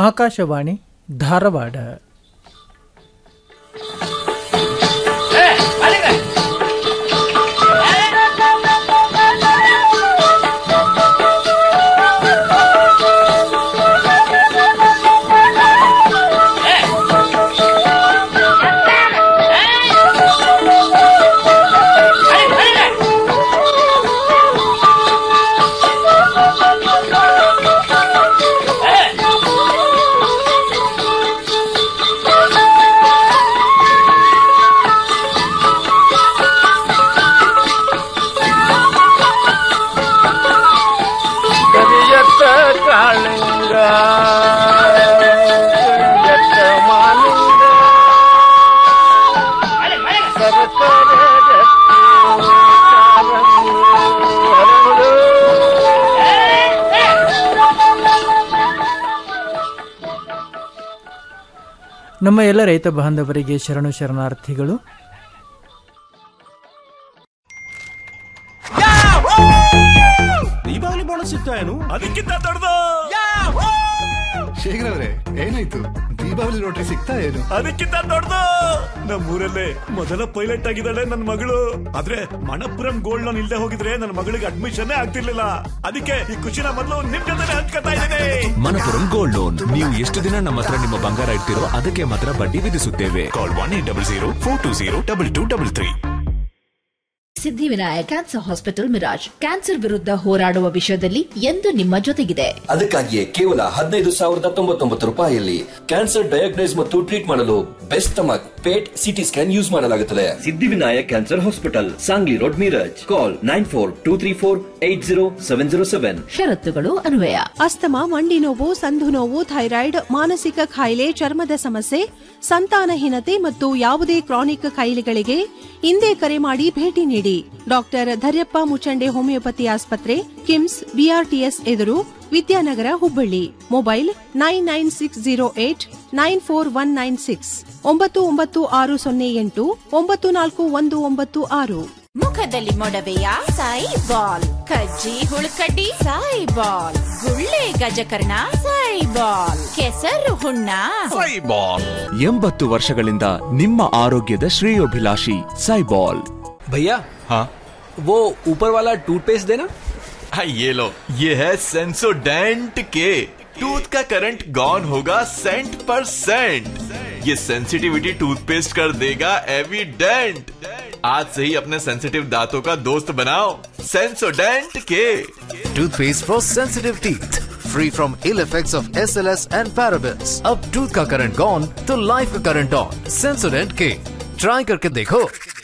ಆಕಾಶವಾಣಿ ಧಾರವಾಡ ಕರಿಯತ್ತ ಕಾಳಿಂಗ ಕರಿಯತ್ತ ಮಾಲಿಂಗ ಸರಸರ ಗಟ್ಟಿ ಕಾಲಂಗು ಹರಳು. ನಮ್ಮ ಎಲ್ಲ ರೈತ ಬಾಂಧವರಿಗೆ ಶರಣು ಶರಣಾರ್ಥಿಗಳು ದೀಪಾವಳಿ ಬೋನಸ್ ಸಿಗ್ತಾ ಏನು ಅದಕ್ಕಿಂತ ದೊಡ್ಡದು ಶೇಖರ್ ಅವರೇ ಏನಾಯ್ತು ದೀಪಾವಳಿ ರೋಟ್ರಿ ಸಿಗ್ತಾ ಏನು ಅದಕ್ಕಿಂತ ದೊಡ್ಡದು ನಮ್ಮೂರಲ್ಲೇ ಮೊದಲ ಪೈಲಟ್ ಆಗಿದ್ದಾಳೆ ನನ್ನ ಮಗಳು ಆದ್ರೆ ಮಣಪುರಂ ಗೋಲ್ಡ್ ಲೋನ್ ಇಲ್ದೆ ಹೋಗಿದ್ರೆ ನನ್ನ ಮಗಳಿಗೆ ಅಡ್ಮಿಷನ್ ಆಗ್ತಿರ್ಲಿಲ್ಲ ಅದಕ್ಕೆ ಈ ಖುಷಿನ ಮೊದಲು ನಿಮ್ ಜೊತೆ ಹಂಚ್ಕೊತಾ ಇದ್ದೇನೆ ಮನಪುರಂ ಗೋಲ್ಡ್ ಲೋನ್ ನೀವು ಎಷ್ಟು ದಿನ ನಮ್ಮ ಹತ್ರ ನಿಮ್ಮ ಬಂಗಾರ ಇಡ್ತಿರೋ ಅದಕ್ಕೆ ಮಾತ್ರ ಬಡ್ಡಿ ವಿಧಿಸುತ್ತೇವೆ call one eight double zero four two zero double two double three Siddhivinayak cancer hospital Miraj cancer ವಿರುದ್ಧ ಹೋರಾಡುವ ವಿಷಯದಲ್ಲಿ ಎಂದು ನಿಮ್ಮ ಜೊತೆಗಿದೆ ಅದಕ್ಕಾಗಿಯೇ ಕೇವಲ ಹದಿನೈದು ಸಾವಿರದ ತೊಂಬತ್ತೊಂಬತ್ತು ರೂಪಾಯಿಯಲ್ಲಿ ಕ್ಯಾನ್ಸರ್ ಡಯಾಗ್ನೈಸ್ ಮತ್ತು ಟ್ರೀಟ್ ಮಾಡಲು best stomach PET CT scan use ಮಾಡಲಾಗುತ್ತದೆ Siddhivinayak cancer hospital Sangli road Miraj call nine four two three four eight zero seven zero seven ಷರತ್ತುಗಳು ಅನ್ವಯ ಅಸ್ತಮ ಮಂಡಿ ನೋವು ಸಂಧು ನೋವು ಥೈರಾಯ್ಡ್ ಮಾನಸಿಕ ಕಾಯಿಲೆ ಚರ್ಮದ ಸಮಸ್ಯೆ ಸಂತಾನಹೀನತೆ ಮತ್ತು ಯಾವುದೇ ಕ್ರಾನಿಕ್ ಕಾಯಿಲೆಗಳಿಗೆ ಇಂದೇ ಕರೆ ಮಾಡಿ ಭೇಟಿ ನೀಡಿ ಡಾಕ್ಟರ್ ಧರ್ಯಪ್ಪ ಮುಚಂಡೆ ಹೋಮಿಯೋಪತಿ ಆಸ್ಪತ್ರೆ ಕಿಮ್ಸ್ ಬಿಆರ್ಟಿಎಸ್ ಎದುರು Vidyanagar Hubballi mobile nine nine six zero eight nine four one nine six ಒಂಬತ್ತು ಒಂಬತ್ತು ಆರು ಸೊನ್ನೆ ಎಂಟು ಒಂಬತ್ತು ನಾಲ್ಕು ಒಂದು ಒಂಬತ್ತು ಆರು ಮುಖದಲ್ಲಿ ಮೊಡವೆಯ ಸಾಯಿ ಬಾಲ್ ಕಜ್ಜಿ ಹುಳುಕಡ್ಡಿ ಸಾಯಿ ಬಾಲ್ ಗುಳ್ಳೆ ಗಜಕರ್ಣ ಸಾಯಿ ಬಾಲ್ ಕೆಸರು ಹುಣ್ಣ ಎಂಬತ್ತು ವರ್ಷಗಳಿಂದ ನಿಮ್ಮ ಆರೋಗ್ಯದ ಶ್ರೇಯೋಭಿಲಾಷಿ ಸೈಬಾಲ್ भैया हाँ वो ऊपर वाला टूथपेस्ट देना हाँ, ये लो ये है सेंसोडेंट के टूथ का करंट गॉन होगा सेंट परसेंट ये सेंसिटिविटी टूथपेस्ट कर देगा एविडेंट आज से ही अपने सेंसिटिव दांतों का दोस्त बनाओ सेंसोडेंट के Toothpaste for sensitive teeth. Free from ill effects of SLS and parabens. अब tooth का करंट gone तो लाइफ का करंट ऑन Sensodent के ट्राई करके देखो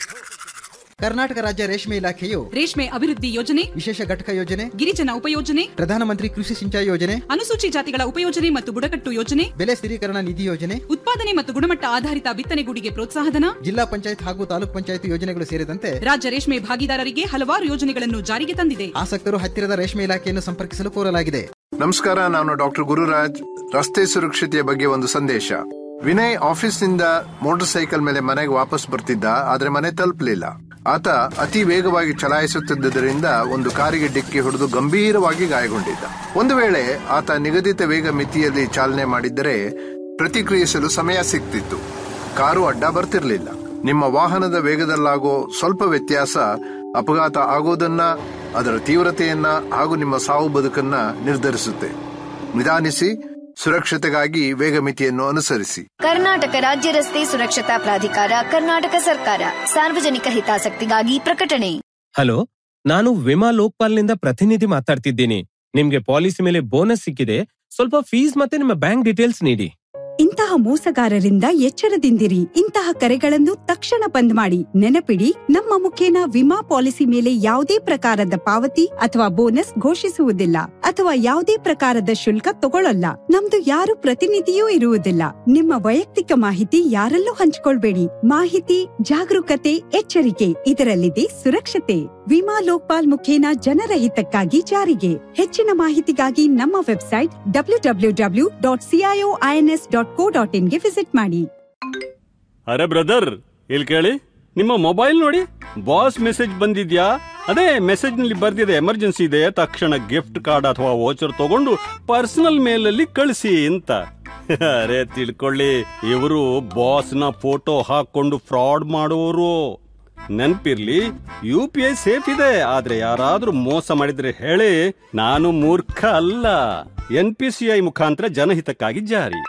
ಕರ್ನಾಟಕ ರಾಜ್ಯ ರೇಷ್ಮೆ ಇಲಾಖೆಯು ರೇಷ್ಮೆ ಅಭಿವೃದ್ಧಿ ಯೋಜನೆ ವಿಶೇಷ ಘಟಕ ಯೋಜನೆ ಗಿರಿಜನ ಉಪಯೋಜನೆ ಪ್ರಧಾನಮಂತ್ರಿ ಕೃಷಿ ಸಿಂಚಾಯಿ ಯೋಜನೆ ಅನುಸೂಚಿ ಜಾತಿಗಳ ಉಪಯೋಜನೆ ಮತ್ತು ಬುಡಕಟ್ಟು ಯೋಜನೆ ಬೆಲೆ ಸ್ಥಿರೀಕರಣ ನಿಧಿ ಯೋಜನೆ ಉತ್ಪಾದನೆ ಮತ್ತು ಗುಣಮಟ್ಟ ಆಧಾರಿತ ಬಿತ್ತನೆಗೂಡಿಗೆ ಪ್ರೋತ್ಸಾಹಧನ ಜಿಲ್ಲಾ ಪಂಚಾಯತ್ ಹಾಗೂ ತಾಲೂಕ್ ಪಂಚಾಯತ್ ಯೋಜನೆಗಳು ಸೇರಿದಂತೆ ರಾಜ್ಯ ರೇಷ್ಮೆ ಭಾಗಿದಾರರಿಗೆ ಹಲವಾರು ಯೋಜನೆಗಳನ್ನು ಜಾರಿಗೆ ತಂದಿದೆ ಆಸಕ್ತರು ಹತ್ತಿರದ ರೇಷ್ಮೆ ಇಲಾಖೆಯನ್ನು ಸಂಪರ್ಕಿಸಲು ಕೋರಲಾಗಿದೆ ನಮಸ್ಕಾರ ನಾನು ಡಾಕ್ಟರ್ ಗುರುರಾಜ್ ರಸ್ತೆ ಸುರಕ್ಷತೆಯ ಬಗ್ಗೆ ಒಂದು ಸಂದೇಶ ವಿನಯ್ ಆಫೀಸ್ನಿಂದ ಮೋಟಾರ್ ಸೈಕಲ್ ಮೇಲೆ ಮನೆಗೆ ವಾಪಸ್ ಬರ್ತಿದ್ದ ಆದ್ರೆ ಮನೆ ತಲುಪಲಿಲ್ಲ ಆತ ಅತಿ ವೇಗವಾಗಿ ಚಲಾಯಿಸುತ್ತಿದ್ದರಿಂದ ಒಂದು ಕಾರಿಗೆ ಡಿಕ್ಕಿ ಹೊಡೆದು ಗಂಭೀರವಾಗಿ ಗಾಯಗೊಂಡಿದ್ದ ಒಂದು ವೇಳೆ ಆತ ನಿಗದಿತ ವೇಗ ಮಿತಿಯಲ್ಲಿ ಚಾಲನೆ ಮಾಡಿದ್ದರೆ ಪ್ರತಿಕ್ರಿಯಿಸಲು ಸಮಯ ಸಿಗ್ತಿತ್ತು ಕಾರು ಅಡ್ಡ ಬರ್ತಿರ್ಲಿಲ್ಲ ನಿಮ್ಮ ವಾಹನದ ವೇಗದಲ್ಲಾಗೋ ಸ್ವಲ್ಪ ವ್ಯತ್ಯಾಸ ಅಪಘಾತ ಆಗೋದನ್ನ ಅದರ ತೀವ್ರತೆಯನ್ನ ಹಾಗೂ ನಿಮ್ಮ ಸಾವು ಬದುಕನ್ನ ನಿರ್ಧರಿಸುತ್ತೆ ನಿಧಾನಿಸಿ ಸುರಕ್ಷತೆಗಾಗಿ ವೇಗ ಮಿತಿಯನ್ನು ಅನುಸರಿಸಿ ಕರ್ನಾಟಕ ರಾಜ್ಯ ರಸ್ತೆ ಸುರಕ್ಷತಾ ಪ್ರಾಧಿಕಾರ ಕರ್ನಾಟಕ ಸರ್ಕಾರ ಸಾರ್ವಜನಿಕ ಹಿತಾಸಕ್ತಿಗಾಗಿ ಪ್ರಕಟಣೆ ಹಲೋ ನಾನು ವಿಮಾ ಲೋಕ್ಪಾಲ್ನಿಂದ ಪ್ರತಿನಿಧಿ ಮಾತಾಡ್ತಿದ್ದೀನಿ ನಿಮ್ಗೆ ಪಾಲಿಸಿ ಮೇಲೆ ಬೋನಸ್ ಸಿಕ್ಕಿದೆ ಸ್ವಲ್ಪ ಫೀಸ್ ಮತ್ತೆ ನಿಮ್ಮ ಬ್ಯಾಂಕ್ ಡೀಟೇಲ್ಸ್ ನೀಡಿ ಇಂತಹ ಮೋಸಗಾರರಿಂದ ಎಚ್ಚರದಿಂದಿರಿ ಇಂತಹ ಕರೆಗಳನ್ನು ತಕ್ಷಣ ಬಂದ್ ಮಾಡಿ ನೆನಪಿಡಿ ನಮ್ಮ ಮುಖೇನ ವಿಮಾ ಪಾಲಿಸಿ ಮೇಲೆ ಯಾವುದೇ ಪ್ರಕಾರದ ಪಾವತಿ ಅಥವಾ ಬೋನಸ್ ಘೋಷಿಸುವುದಿಲ್ಲ ಅಥವಾ ಯಾವುದೇ ಪ್ರಕಾರದ ಶುಲ್ಕ ತಗೊಳ್ಳಲ್ಲ ನಮ್ದು ಯಾರು ಪ್ರತಿನಿಧಿಯೂ ಇರುವುದಿಲ್ಲ ನಿಮ್ಮ ವೈಯಕ್ತಿಕ ಮಾಹಿತಿ ಯಾರಲ್ಲೂ ಹಂಚಿಕೊಳ್ಬೇಡಿ ಮಾಹಿತಿ ಜಾಗರೂಕತೆ ಎಚ್ಚರಿಕೆ ಇದರಲ್ಲಿದೆ ಸುರಕ್ಷತೆ ವಿಮಾ ಲೋಕ್ಪಾಲ್ ಮುಖೇನ ಜನರ ಹಿತಕ್ಕಾಗಿ ಜಾರಿಗೆ ಹೆಚ್ಚಿನ ಮಾಹಿತಿಗಾಗಿ ನಮ್ಮ website W W W dot CIO INS dot co dot ಇನ್ಗೆ ವಿಸಿಟ್ ಮಾಡಿ ಅರೆ ಬ್ರದರ್ ಇಲ್ಲಿ ಕೇಳಿ ನಿಮ್ಮ ಮೊಬೈಲ್ ನೋಡಿ ಬಾಸ್ ಮೆಸೇಜ್ ಬಂದಿದ್ಯಾ ಅದೇ ಮೆಸೇಜ್ ನಲ್ಲಿ ಬರ್ದಿದೆ ಎಮರ್ಜೆನ್ಸಿ ಇದೆ ತಕ್ಷಣ ಗಿಫ್ಟ್ ಕಾರ್ಡ್ ಅಥವಾ ವೋಚರ್ ತಗೊಂಡು ಪರ್ಸನಲ್ ಮೇಲ್ ಅಲ್ಲಿ ಕಳಿಸಿ ಅಂತ ಅರೆ ತಿಳ್ಕೊಳ್ಳಿ ಇವರು ಬಾಸ್ನ ಫೋಟೋ ಹಾಕೊಂಡು ಫ್ರಾಡ್ ಮಾಡುವವರು ನೆನ್ಪಿರ್ಲಿ ಯು ಪಿ ಐ ಸೇಫ್ ಇದೆ ಆದ್ರೆ ಯಾರಾದ್ರೂ ಮೋಸ ಮಾಡಿದ್ರೆ ಹೇಳಿ ನಾನು ಮೂರ್ಖ ಅಲ್ಲ ಎನ್ ಪಿ ಸಿ ಐ ಮುಖಾಂತರ ಜನಹಿತಕ್ಕಾಗಿ ಜಾರಿ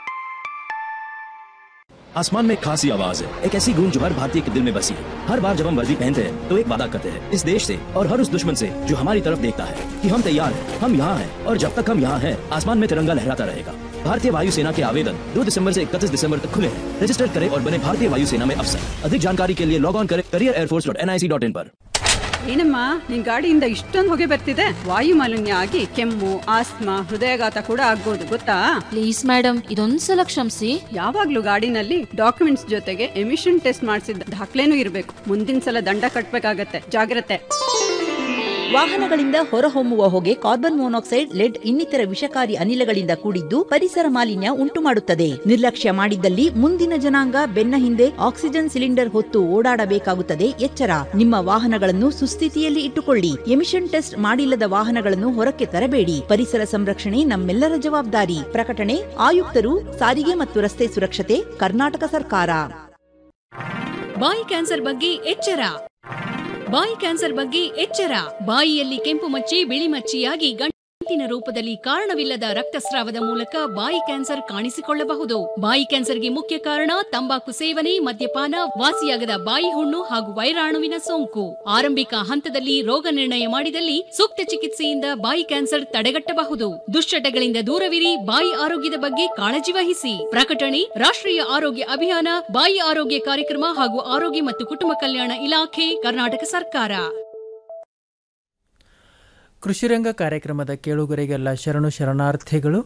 आसमान में खासी आवाज है एक ऐसी गूंज जो हर भारतीय के दिल में बसी है हर बार जब हम वर्दी पहनते हैं तो एक वादा करते हैं इस देश से और हर उस दुश्मन से जो हमारी तरफ देखता है कि हम तैयार हैं हम यहाँ हैं और जब तक हम यहाँ हैं आसमान में तिरंगा लहराता रहेगा भारतीय वायुसेना के आवेदन 2 दिसंबर से 31 दिसंबर तक खुले हैं रजिस्टर करें और बने भारतीय वायुसेना में अफसर अधिक जानकारी के लिए लॉग ऑन करें career air force dot N I C dot in पर ಏನಮ್ಮ ನಿನ್ ಗಾಡಿಯಿಂದ ಇಷ್ಟೊಂದು ಹೊಗೆ ಬರ್ತಿದೆ ವಾಯು ಮಾಲಿನ್ಯ ಆಗಿ ಕೆಮ್ಮು ಆಸ್ತಮಾ ಹೃದಯಾಘಾತ ಕೂಡ ಆಗ್ಬೋದು ಗೊತ್ತಾ ಪ್ಲೀಸ್ ಮೇಡಮ್ ಇದೊಂದ್ಸಲ ಕ್ಷಮಿಸಿ ಯಾವಾಗ್ಲೂ ಗಾಡಿನಲ್ಲಿ ಡಾಕ್ಯುಮೆಂಟ್ಸ್ ಜೊತೆಗೆ ಎಮಿಷನ್ ಟೆಸ್ಟ್ ಮಾಡಿಸಿದ ದಾಖಲೆನೂ ಇರಬೇಕು ಮುಂದಿನ ಸಲ ದಂಡ ಕಟ್ಬೇಕಾಗತ್ತೆ ಜಾಗ್ರತೆ ವಾಹನಗಳಿಂದ ಹೊರಹೊಮ್ಮುವ ಹೊಗೆ ಕಾರ್ಬನ್ ಮೊನಾಕ್ಸೈಡ್ ಲೆಡ್ ಇನ್ನಿತರ ವಿಷಕಾರಿ ಅನಿಲಗಳಿಂದ ಕೂಡಿದ್ದು ಪರಿಸರ ಮಾಲಿನ್ಯ ಉಂಟುಮಾಡುತ್ತದೆ ನಿರ್ಲಕ್ಷ್ಯ ಮಾಡಿದ್ದಲ್ಲಿ ಮುಂದಿನ ಜನಾಂಗ ಬೆನ್ನ ಹಿಂದೆ ಆಕ್ಸಿಜನ್ ಸಿಲಿಂಡರ್ ಹೊತ್ತು ಓಡಾಡಬೇಕಾಗುತ್ತದೆ ಎಚ್ಚರ ನಿಮ್ಮ ವಾಹನಗಳನ್ನು ಸುಸ್ಥಿತಿಯಲ್ಲಿ ಇಟ್ಟುಕೊಳ್ಳಿ ಎಮಿಷನ್ ಟೆಸ್ಟ್ ಮಾಡಿಲ್ಲದ ವಾಹನಗಳನ್ನು ಹೊರಕ್ಕೆ ತರಬೇಡಿ ಪರಿಸರ ಸಂರಕ್ಷಣೆ ನಮ್ಮೆಲ್ಲರ ಜವಾಬ್ದಾರಿ ಪ್ರಕಟಣೆ ಆಯುಕ್ತರು ಸಾರಿಗೆ ಮತ್ತು ರಸ್ತೆ ಸುರಕ್ಷತೆ ಕರ್ನಾಟಕ ಸರ್ಕಾರ ಬಾಯಿ ಕ್ಯಾನ್ಸರ್ ಬಗ್ಗೆ ಎಚ್ಚರ ಬಾಯಿ ಕ್ಯಾನ್ಸರ್ ಬಗ್ಗೆ ಎಚ್ಚರ ಬಾಯಿಯಲ್ಲಿ ಕೆಂಪು ಮಚ್ಚಿ ಬಿಳಿ ಮಚ್ಚಿಯಾಗಿ ಗಂಟಿನ ರೂಪದಲ್ಲಿ ಕಾರಣವಿಲ್ಲದ ರಕ್ತಸ್ರಾವದ ಮೂಲಕ ಬಾಯಿ ಕ್ಯಾನ್ಸರ್ ಕಾಣಿಸಿಕೊಳ್ಳಬಹುದು ಬಾಯಿ ಕ್ಯಾನ್ಸರ್ಗೆ ಮುಖ್ಯ ಕಾರಣ ತಂಬಾಕು ಸೇವನೆ ಮದ್ಯಪಾನ ವಾಸಿಯಾಗದ ಬಾಯಿ ಹುಣ್ಣು ಹಾಗೂ ವೈರಾಣುವಿನ ಸೋಂಕು ಆರಂಭಿಕ ಹಂತದಲ್ಲಿ ರೋಗ ನಿರ್ಣಯ ಮಾಡಿದಲ್ಲಿ ಸೂಕ್ತ ಚಿಕಿತ್ಸೆಯಿಂದ ಬಾಯಿ ಕ್ಯಾನ್ಸರ್ ತಡೆಗಟ್ಟಬಹುದು ದುಶ್ಚಟಗಳಿಂದ ದೂರವಿರಿ ಬಾಯಿ ಆರೋಗ್ಯದ ಬಗ್ಗೆ ಕಾಳಜಿ ವಹಿಸಿ ಪ್ರಕಟಣೆ ರಾಷ್ಟ್ರೀಯ ಆರೋಗ್ಯ ಅಭಿಯಾನ ಬಾಯಿ ಆರೋಗ್ಯ ಕಾರ್ಯಕ್ರಮ ಹಾಗೂ ಆರೋಗ್ಯ ಮತ್ತು ಕುಟುಂಬ ಕಲ್ಯಾಣ ಇಲಾಖೆ ಕರ್ನಾಟಕ ಸರ್ಕಾರ ಕೃಷಿರಂಗ ಕಾರ್ಯಕ್ರಮದ ಕೇಳುಗರಿಗೆಲ್ಲ ಶರಣು ಶರಣಾರ್ಥಿಗಳು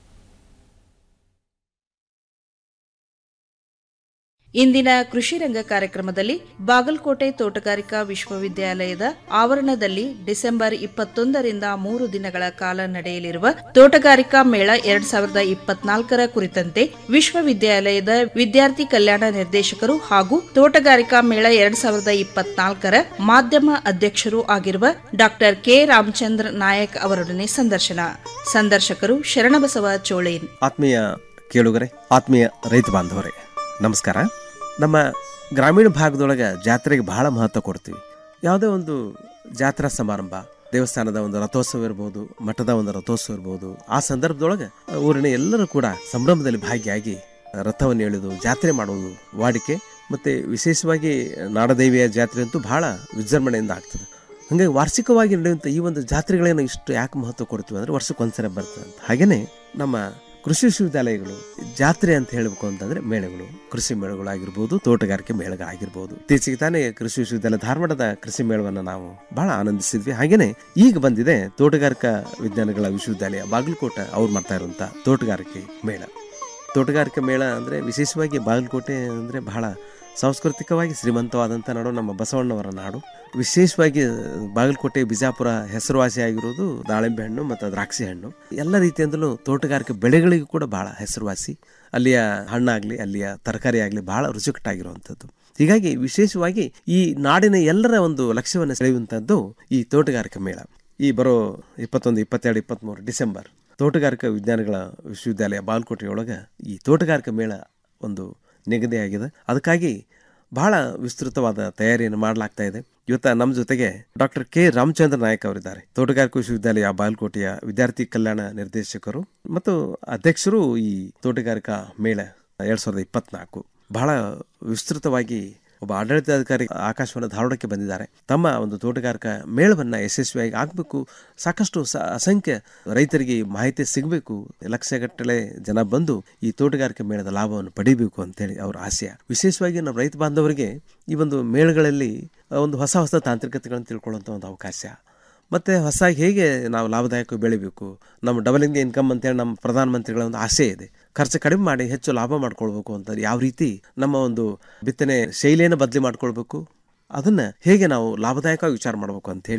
ಇಂದಿನ ಕೃಷಿ ರಂಗ ಕಾರ್ಯಕ್ರಮದಲ್ಲಿ ಬಾಗಲಕೋಟೆ ತೋಟಗಾರಿಕಾ ವಿಶ್ವವಿದ್ಯಾಲಯದ ಆವರಣದಲ್ಲಿ ಡಿಸೆಂಬರ್ ಇಪ್ಪತ್ತೊಂದರಿಂದ ಮೂರು ದಿನಗಳ ಕಾಲ ನಡೆಯಲಿರುವ ತೋಟಗಾರಿಕಾ ಮೇಳ ಎರಡ್ ಸಾವಿರದ ಇಪ್ಪತ್ನಾಲ್ಕರ ಕುರಿತಂತೆ ವಿಶ್ವವಿದ್ಯಾಲಯದ ವಿದ್ಯಾರ್ಥಿ ಕಲ್ಯಾಣ ನಿರ್ದೇಶಕರು ಹಾಗೂ ತೋಟಗಾರಿಕಾ ಮೇಳ ಎರಡ್ ಸಾವಿರದ ಇಪ್ಪತ್ನಾಲ್ಕರ ಮಾಧ್ಯಮ ಅಧ್ಯಕ್ಷರು ಆಗಿರುವ ಡಾಕ್ಟರ್ ಕೆ ರಾಮಚಂದ್ರ ನಾಯಕ್ ಅವರೊಡನೆ ಸಂದರ್ಶನ ಸಂದರ್ಶಕರು ಶರಣಬಸವ ಚೋಳೇನ್ ಆತ್ಮೀಯ ಕೇಳುಗರೆ ಆತ್ಮೀಯ ರೈತ ಬಾಂಧವರೇ ನಮಸ್ಕಾರ ನಮ್ಮ ಗ್ರಾಮೀಣ ಭಾಗದೊಳಗೆ ಜಾತ್ರೆಗೆ ಬಹಳ ಮಹತ್ವ ಕೊಡ್ತೀವಿ ಯಾವುದೇ ಒಂದು ಜಾತ್ರಾ ಸಮಾರಂಭ ದೇವಸ್ಥಾನದ ಒಂದು ರಥೋತ್ಸವ ಇರ್ಬೋದು ಮಠದ ಒಂದು ರಥೋತ್ಸವ ಇರ್ಬೋದು ಆ ಸಂದರ್ಭದೊಳಗೆ ಊರಿನ ಎಲ್ಲರೂ ಕೂಡ ಸಂಭ್ರಮದಲ್ಲಿ ಭಾಗಿಯಾಗಿ ರಥವನ್ನು ಎಳೆದು ಜಾತ್ರೆ ಮಾಡುವುದು ವಾಡಿಕೆ ಮತ್ತು ವಿಶೇಷವಾಗಿ ನಾಡದೇವಿಯ ಜಾತ್ರೆ ಅಂತೂ ಬಹಳ ವಿಜೃಂಭಣೆಯಿಂದ ಆಗ್ತದೆ ಹಾಗಾಗಿ ವಾರ್ಷಿಕವಾಗಿ ನಡೆಯುವಂಥ ಈ ಒಂದು ಜಾತ್ರೆಗಳೇನು ಇಷ್ಟು ಯಾಕೆ ಮಹತ್ವ ಕೊಡ್ತೀವಿ ಅಂದರೆ ವರ್ಷಕ್ಕೊಂದ್ಸಲ ಬರ್ತದೆ ಅಂತ ಹಾಗೆಯೇ ನಮ್ಮ ಕೃಷಿ ವಿಶ್ವವಿದ್ಯಾಲಯಗಳು ಜಾತ್ರೆ ಅಂತ ಹೇಳಬೇಕು ಅಂತಂದ್ರೆ ಮೇಳಗಳು ಕೃಷಿ ಮೇಳಗಳಾಗಿರ್ಬೋದು ತೋಟಗಾರಿಕೆ ಮೇಳಗಳಾಗಿರ್ಬೋದು ಇತ್ತೀಚೆಗೆ ತಾನೇ ಕೃಷಿ ವಿಶ್ವವಿದ್ಯಾಲಯ ಧಾರವಾಡದ ಕೃಷಿ ಮೇಳವನ್ನು ನಾವು ಬಹಳ ಆನಂದಿಸಿದ್ವಿ ಹಾಗೇನೆ ಈಗ ಬಂದಿದೆ ತೋಟಗಾರಿಕಾ ವಿಜ್ಞಾನಗಳ ವಿಶ್ವವಿದ್ಯಾಲಯ ಬಾಗಲಕೋಟೆ ಅವ್ರು ಮಾಡ್ತಾ ಇರುವಂತ ತೋಟಗಾರಿಕೆ ಮೇಳ ತೋಟಗಾರಿಕೆ ಮೇಳ ಅಂದ್ರೆ ವಿಶೇಷವಾಗಿ ಬಾಗಲಕೋಟೆ ಅಂದ್ರೆ ಬಹಳ ಸಾಂಸ್ಕೃತಿಕವಾಗಿ ಶ್ರೀಮಂತವಾದಂಥ ನಾಡು ನಮ್ಮ ಬಸವಣ್ಣವರ ನಾಡು ವಿಶೇಷವಾಗಿ ಬಾಗಲಕೋಟೆ ಬಿಜಾಪುರ ಹೆಸರುವಾಸಿಯಾಗಿರೋದು ದಾಳಿಂಬೆ ಹಣ್ಣು ಮತ್ತು ದ್ರಾಕ್ಷಿ ಹಣ್ಣು ಎಲ್ಲ ರೀತಿಯಿಂದಲೂ ತೋಟಗಾರಿಕೆ ಬೆಳೆಗಳಿಗೂ ಕೂಡ ಬಹಳ ಹೆಸರುವಾಸಿ ಅಲ್ಲಿಯ ಹಣ್ಣಾಗಲಿ ಅಲ್ಲಿಯ ತರಕಾರಿ ಆಗಲಿ ಬಹಳ ರುಚಿಕಟ್ಟಾಗಿರುವಂಥದ್ದು ಹೀಗಾಗಿ ವಿಶೇಷವಾಗಿ ಈ ನಾಡಿನ ಎಲ್ಲರ ಒಂದು ಲಕ್ಷ್ಯವನ್ನು ಸೆಳೆಯುವಂಥದ್ದು ಈ ತೋಟಗಾರಿಕೆ ಮೇಳ ಈ ಬರೋ ಇಪ್ಪತ್ತೊಂದು ಇಪ್ಪತ್ತೆರಡು ಇಪ್ಪತ್ತ್ಮೂರು ಡಿಸೆಂಬರ್ ತೋಟಗಾರಿಕಾ ವಿಜ್ಞಾನಗಳ ವಿಶ್ವವಿದ್ಯಾಲಯ ಬಾಗಲಕೋಟೆಯೊಳಗೆ ಈ ತೋಟಗಾರಿಕೆ ಮೇಳ ಒಂದು ನಿಗದಿಯಾಗಿದೆ ಅದಕ್ಕಾಗಿ ಬಹಳ ವಿಸ್ತೃತವಾದ ತಯಾರಿಯನ್ನು ಮಾಡಲಾಗ್ತಾ ಇದೆ ಇವತ್ತ ನಮ್ಮ ಜೊತೆಗೆ ಡಾಕ್ಟರ್ ಕೆ ರಾಮಚಂದ್ರ ನಾಯಕ್ ಅವರಿದ್ದಾರೆ ತೋಟಗಾರಿಕಾ ವಿಶ್ವವಿದ್ಯಾಲಯ ಬಾಗಲಕೋಟೆಯ ವಿದ್ಯಾರ್ಥಿ ಕಲ್ಯಾಣ ನಿರ್ದೇಶಕರು ಮತ್ತು ಅಧ್ಯಕ್ಷರು ಈ ತೋಟಗಾರಿಕಾ ಮೇಳ ಎರಡ್ ಸಾವಿರದ ಇಪ್ಪತ್ನಾಲ್ಕು ಬಹಳ ವಿಸ್ತೃತವಾಗಿ ಒಬ್ಬ ಆಡಳಿತಾಧಿಕಾರಿ ಆಕಾಶವಾಣಿ ಧಾರವಾಡಕ್ಕೆ ಬಂದಿದ್ದಾರೆ ತಮ್ಮ ಒಂದು ತೋಟಗಾರಿಕಾ ಮೇಳವನ್ನ ಯಶಸ್ವಿಯಾಗಿ ಆಗಬೇಕು ಸಾಕಷ್ಟು ಸ ಅಸಂಖ್ಯ ರೈತರಿಗೆ ಮಾಹಿತಿ ಸಿಗಬೇಕು ಲಕ್ಷಗಟ್ಟಲೆ ಜನ ಬಂದು ಈ ತೋಟಗಾರಿಕೆ ಮೇಳದ ಲಾಭವನ್ನು ಪಡಿಬೇಕು ಅಂತೇಳಿ ಅವರ ಆಶಯ ವಿಶೇಷವಾಗಿ ನಮ್ಮ ರೈತ ಬಾಂಧವರಿಗೆ ಈ ಒಂದು ಮೇಳಗಳಲ್ಲಿ ಒಂದು ಹೊಸ ಹೊಸ ತಾಂತ್ರಿಕತೆಗಳನ್ನು ತಿಳ್ಕೊಳ್ಳುವಂಥ ಒಂದು ಅವಕಾಶ ಮತ್ತು ಹೊಸದಾಗಿ ಹೇಗೆ ನಾವು ಲಾಭದಾಯಕ ಬೆಳಿಬೇಕು ನಮ್ಮ ಡಬಲಿಂಗ್ ಇನ್ಕಮ್ ಅಂತೇಳಿ ನಮ್ಮ ಪ್ರಧಾನಮಂತ್ರಿಗಳ ಒಂದು ಆಸೆ ಇದೆ ಖರ್ಚು ಕಡಿಮೆ ಮಾಡಿ ಹೆಚ್ಚು ಲಾಭ ಮಾಡ್ಕೊಳ್ಬೇಕು ಅಂತ ಯಾವ ರೀತಿ ನಮ್ಮ ಒಂದು ಬಿತ್ತನೆ ಶೈಲಿಯನ್ನು ಬದಲಿ ಮಾಡ್ಕೊಳ್ಬೇಕು ಅದನ್ನು ಹೇಗೆ ನಾವು ಲಾಭದಾಯಕವಾಗಿ ವಿಚಾರ ಮಾಡಬೇಕು ಅಂತ ಹೇಳಿ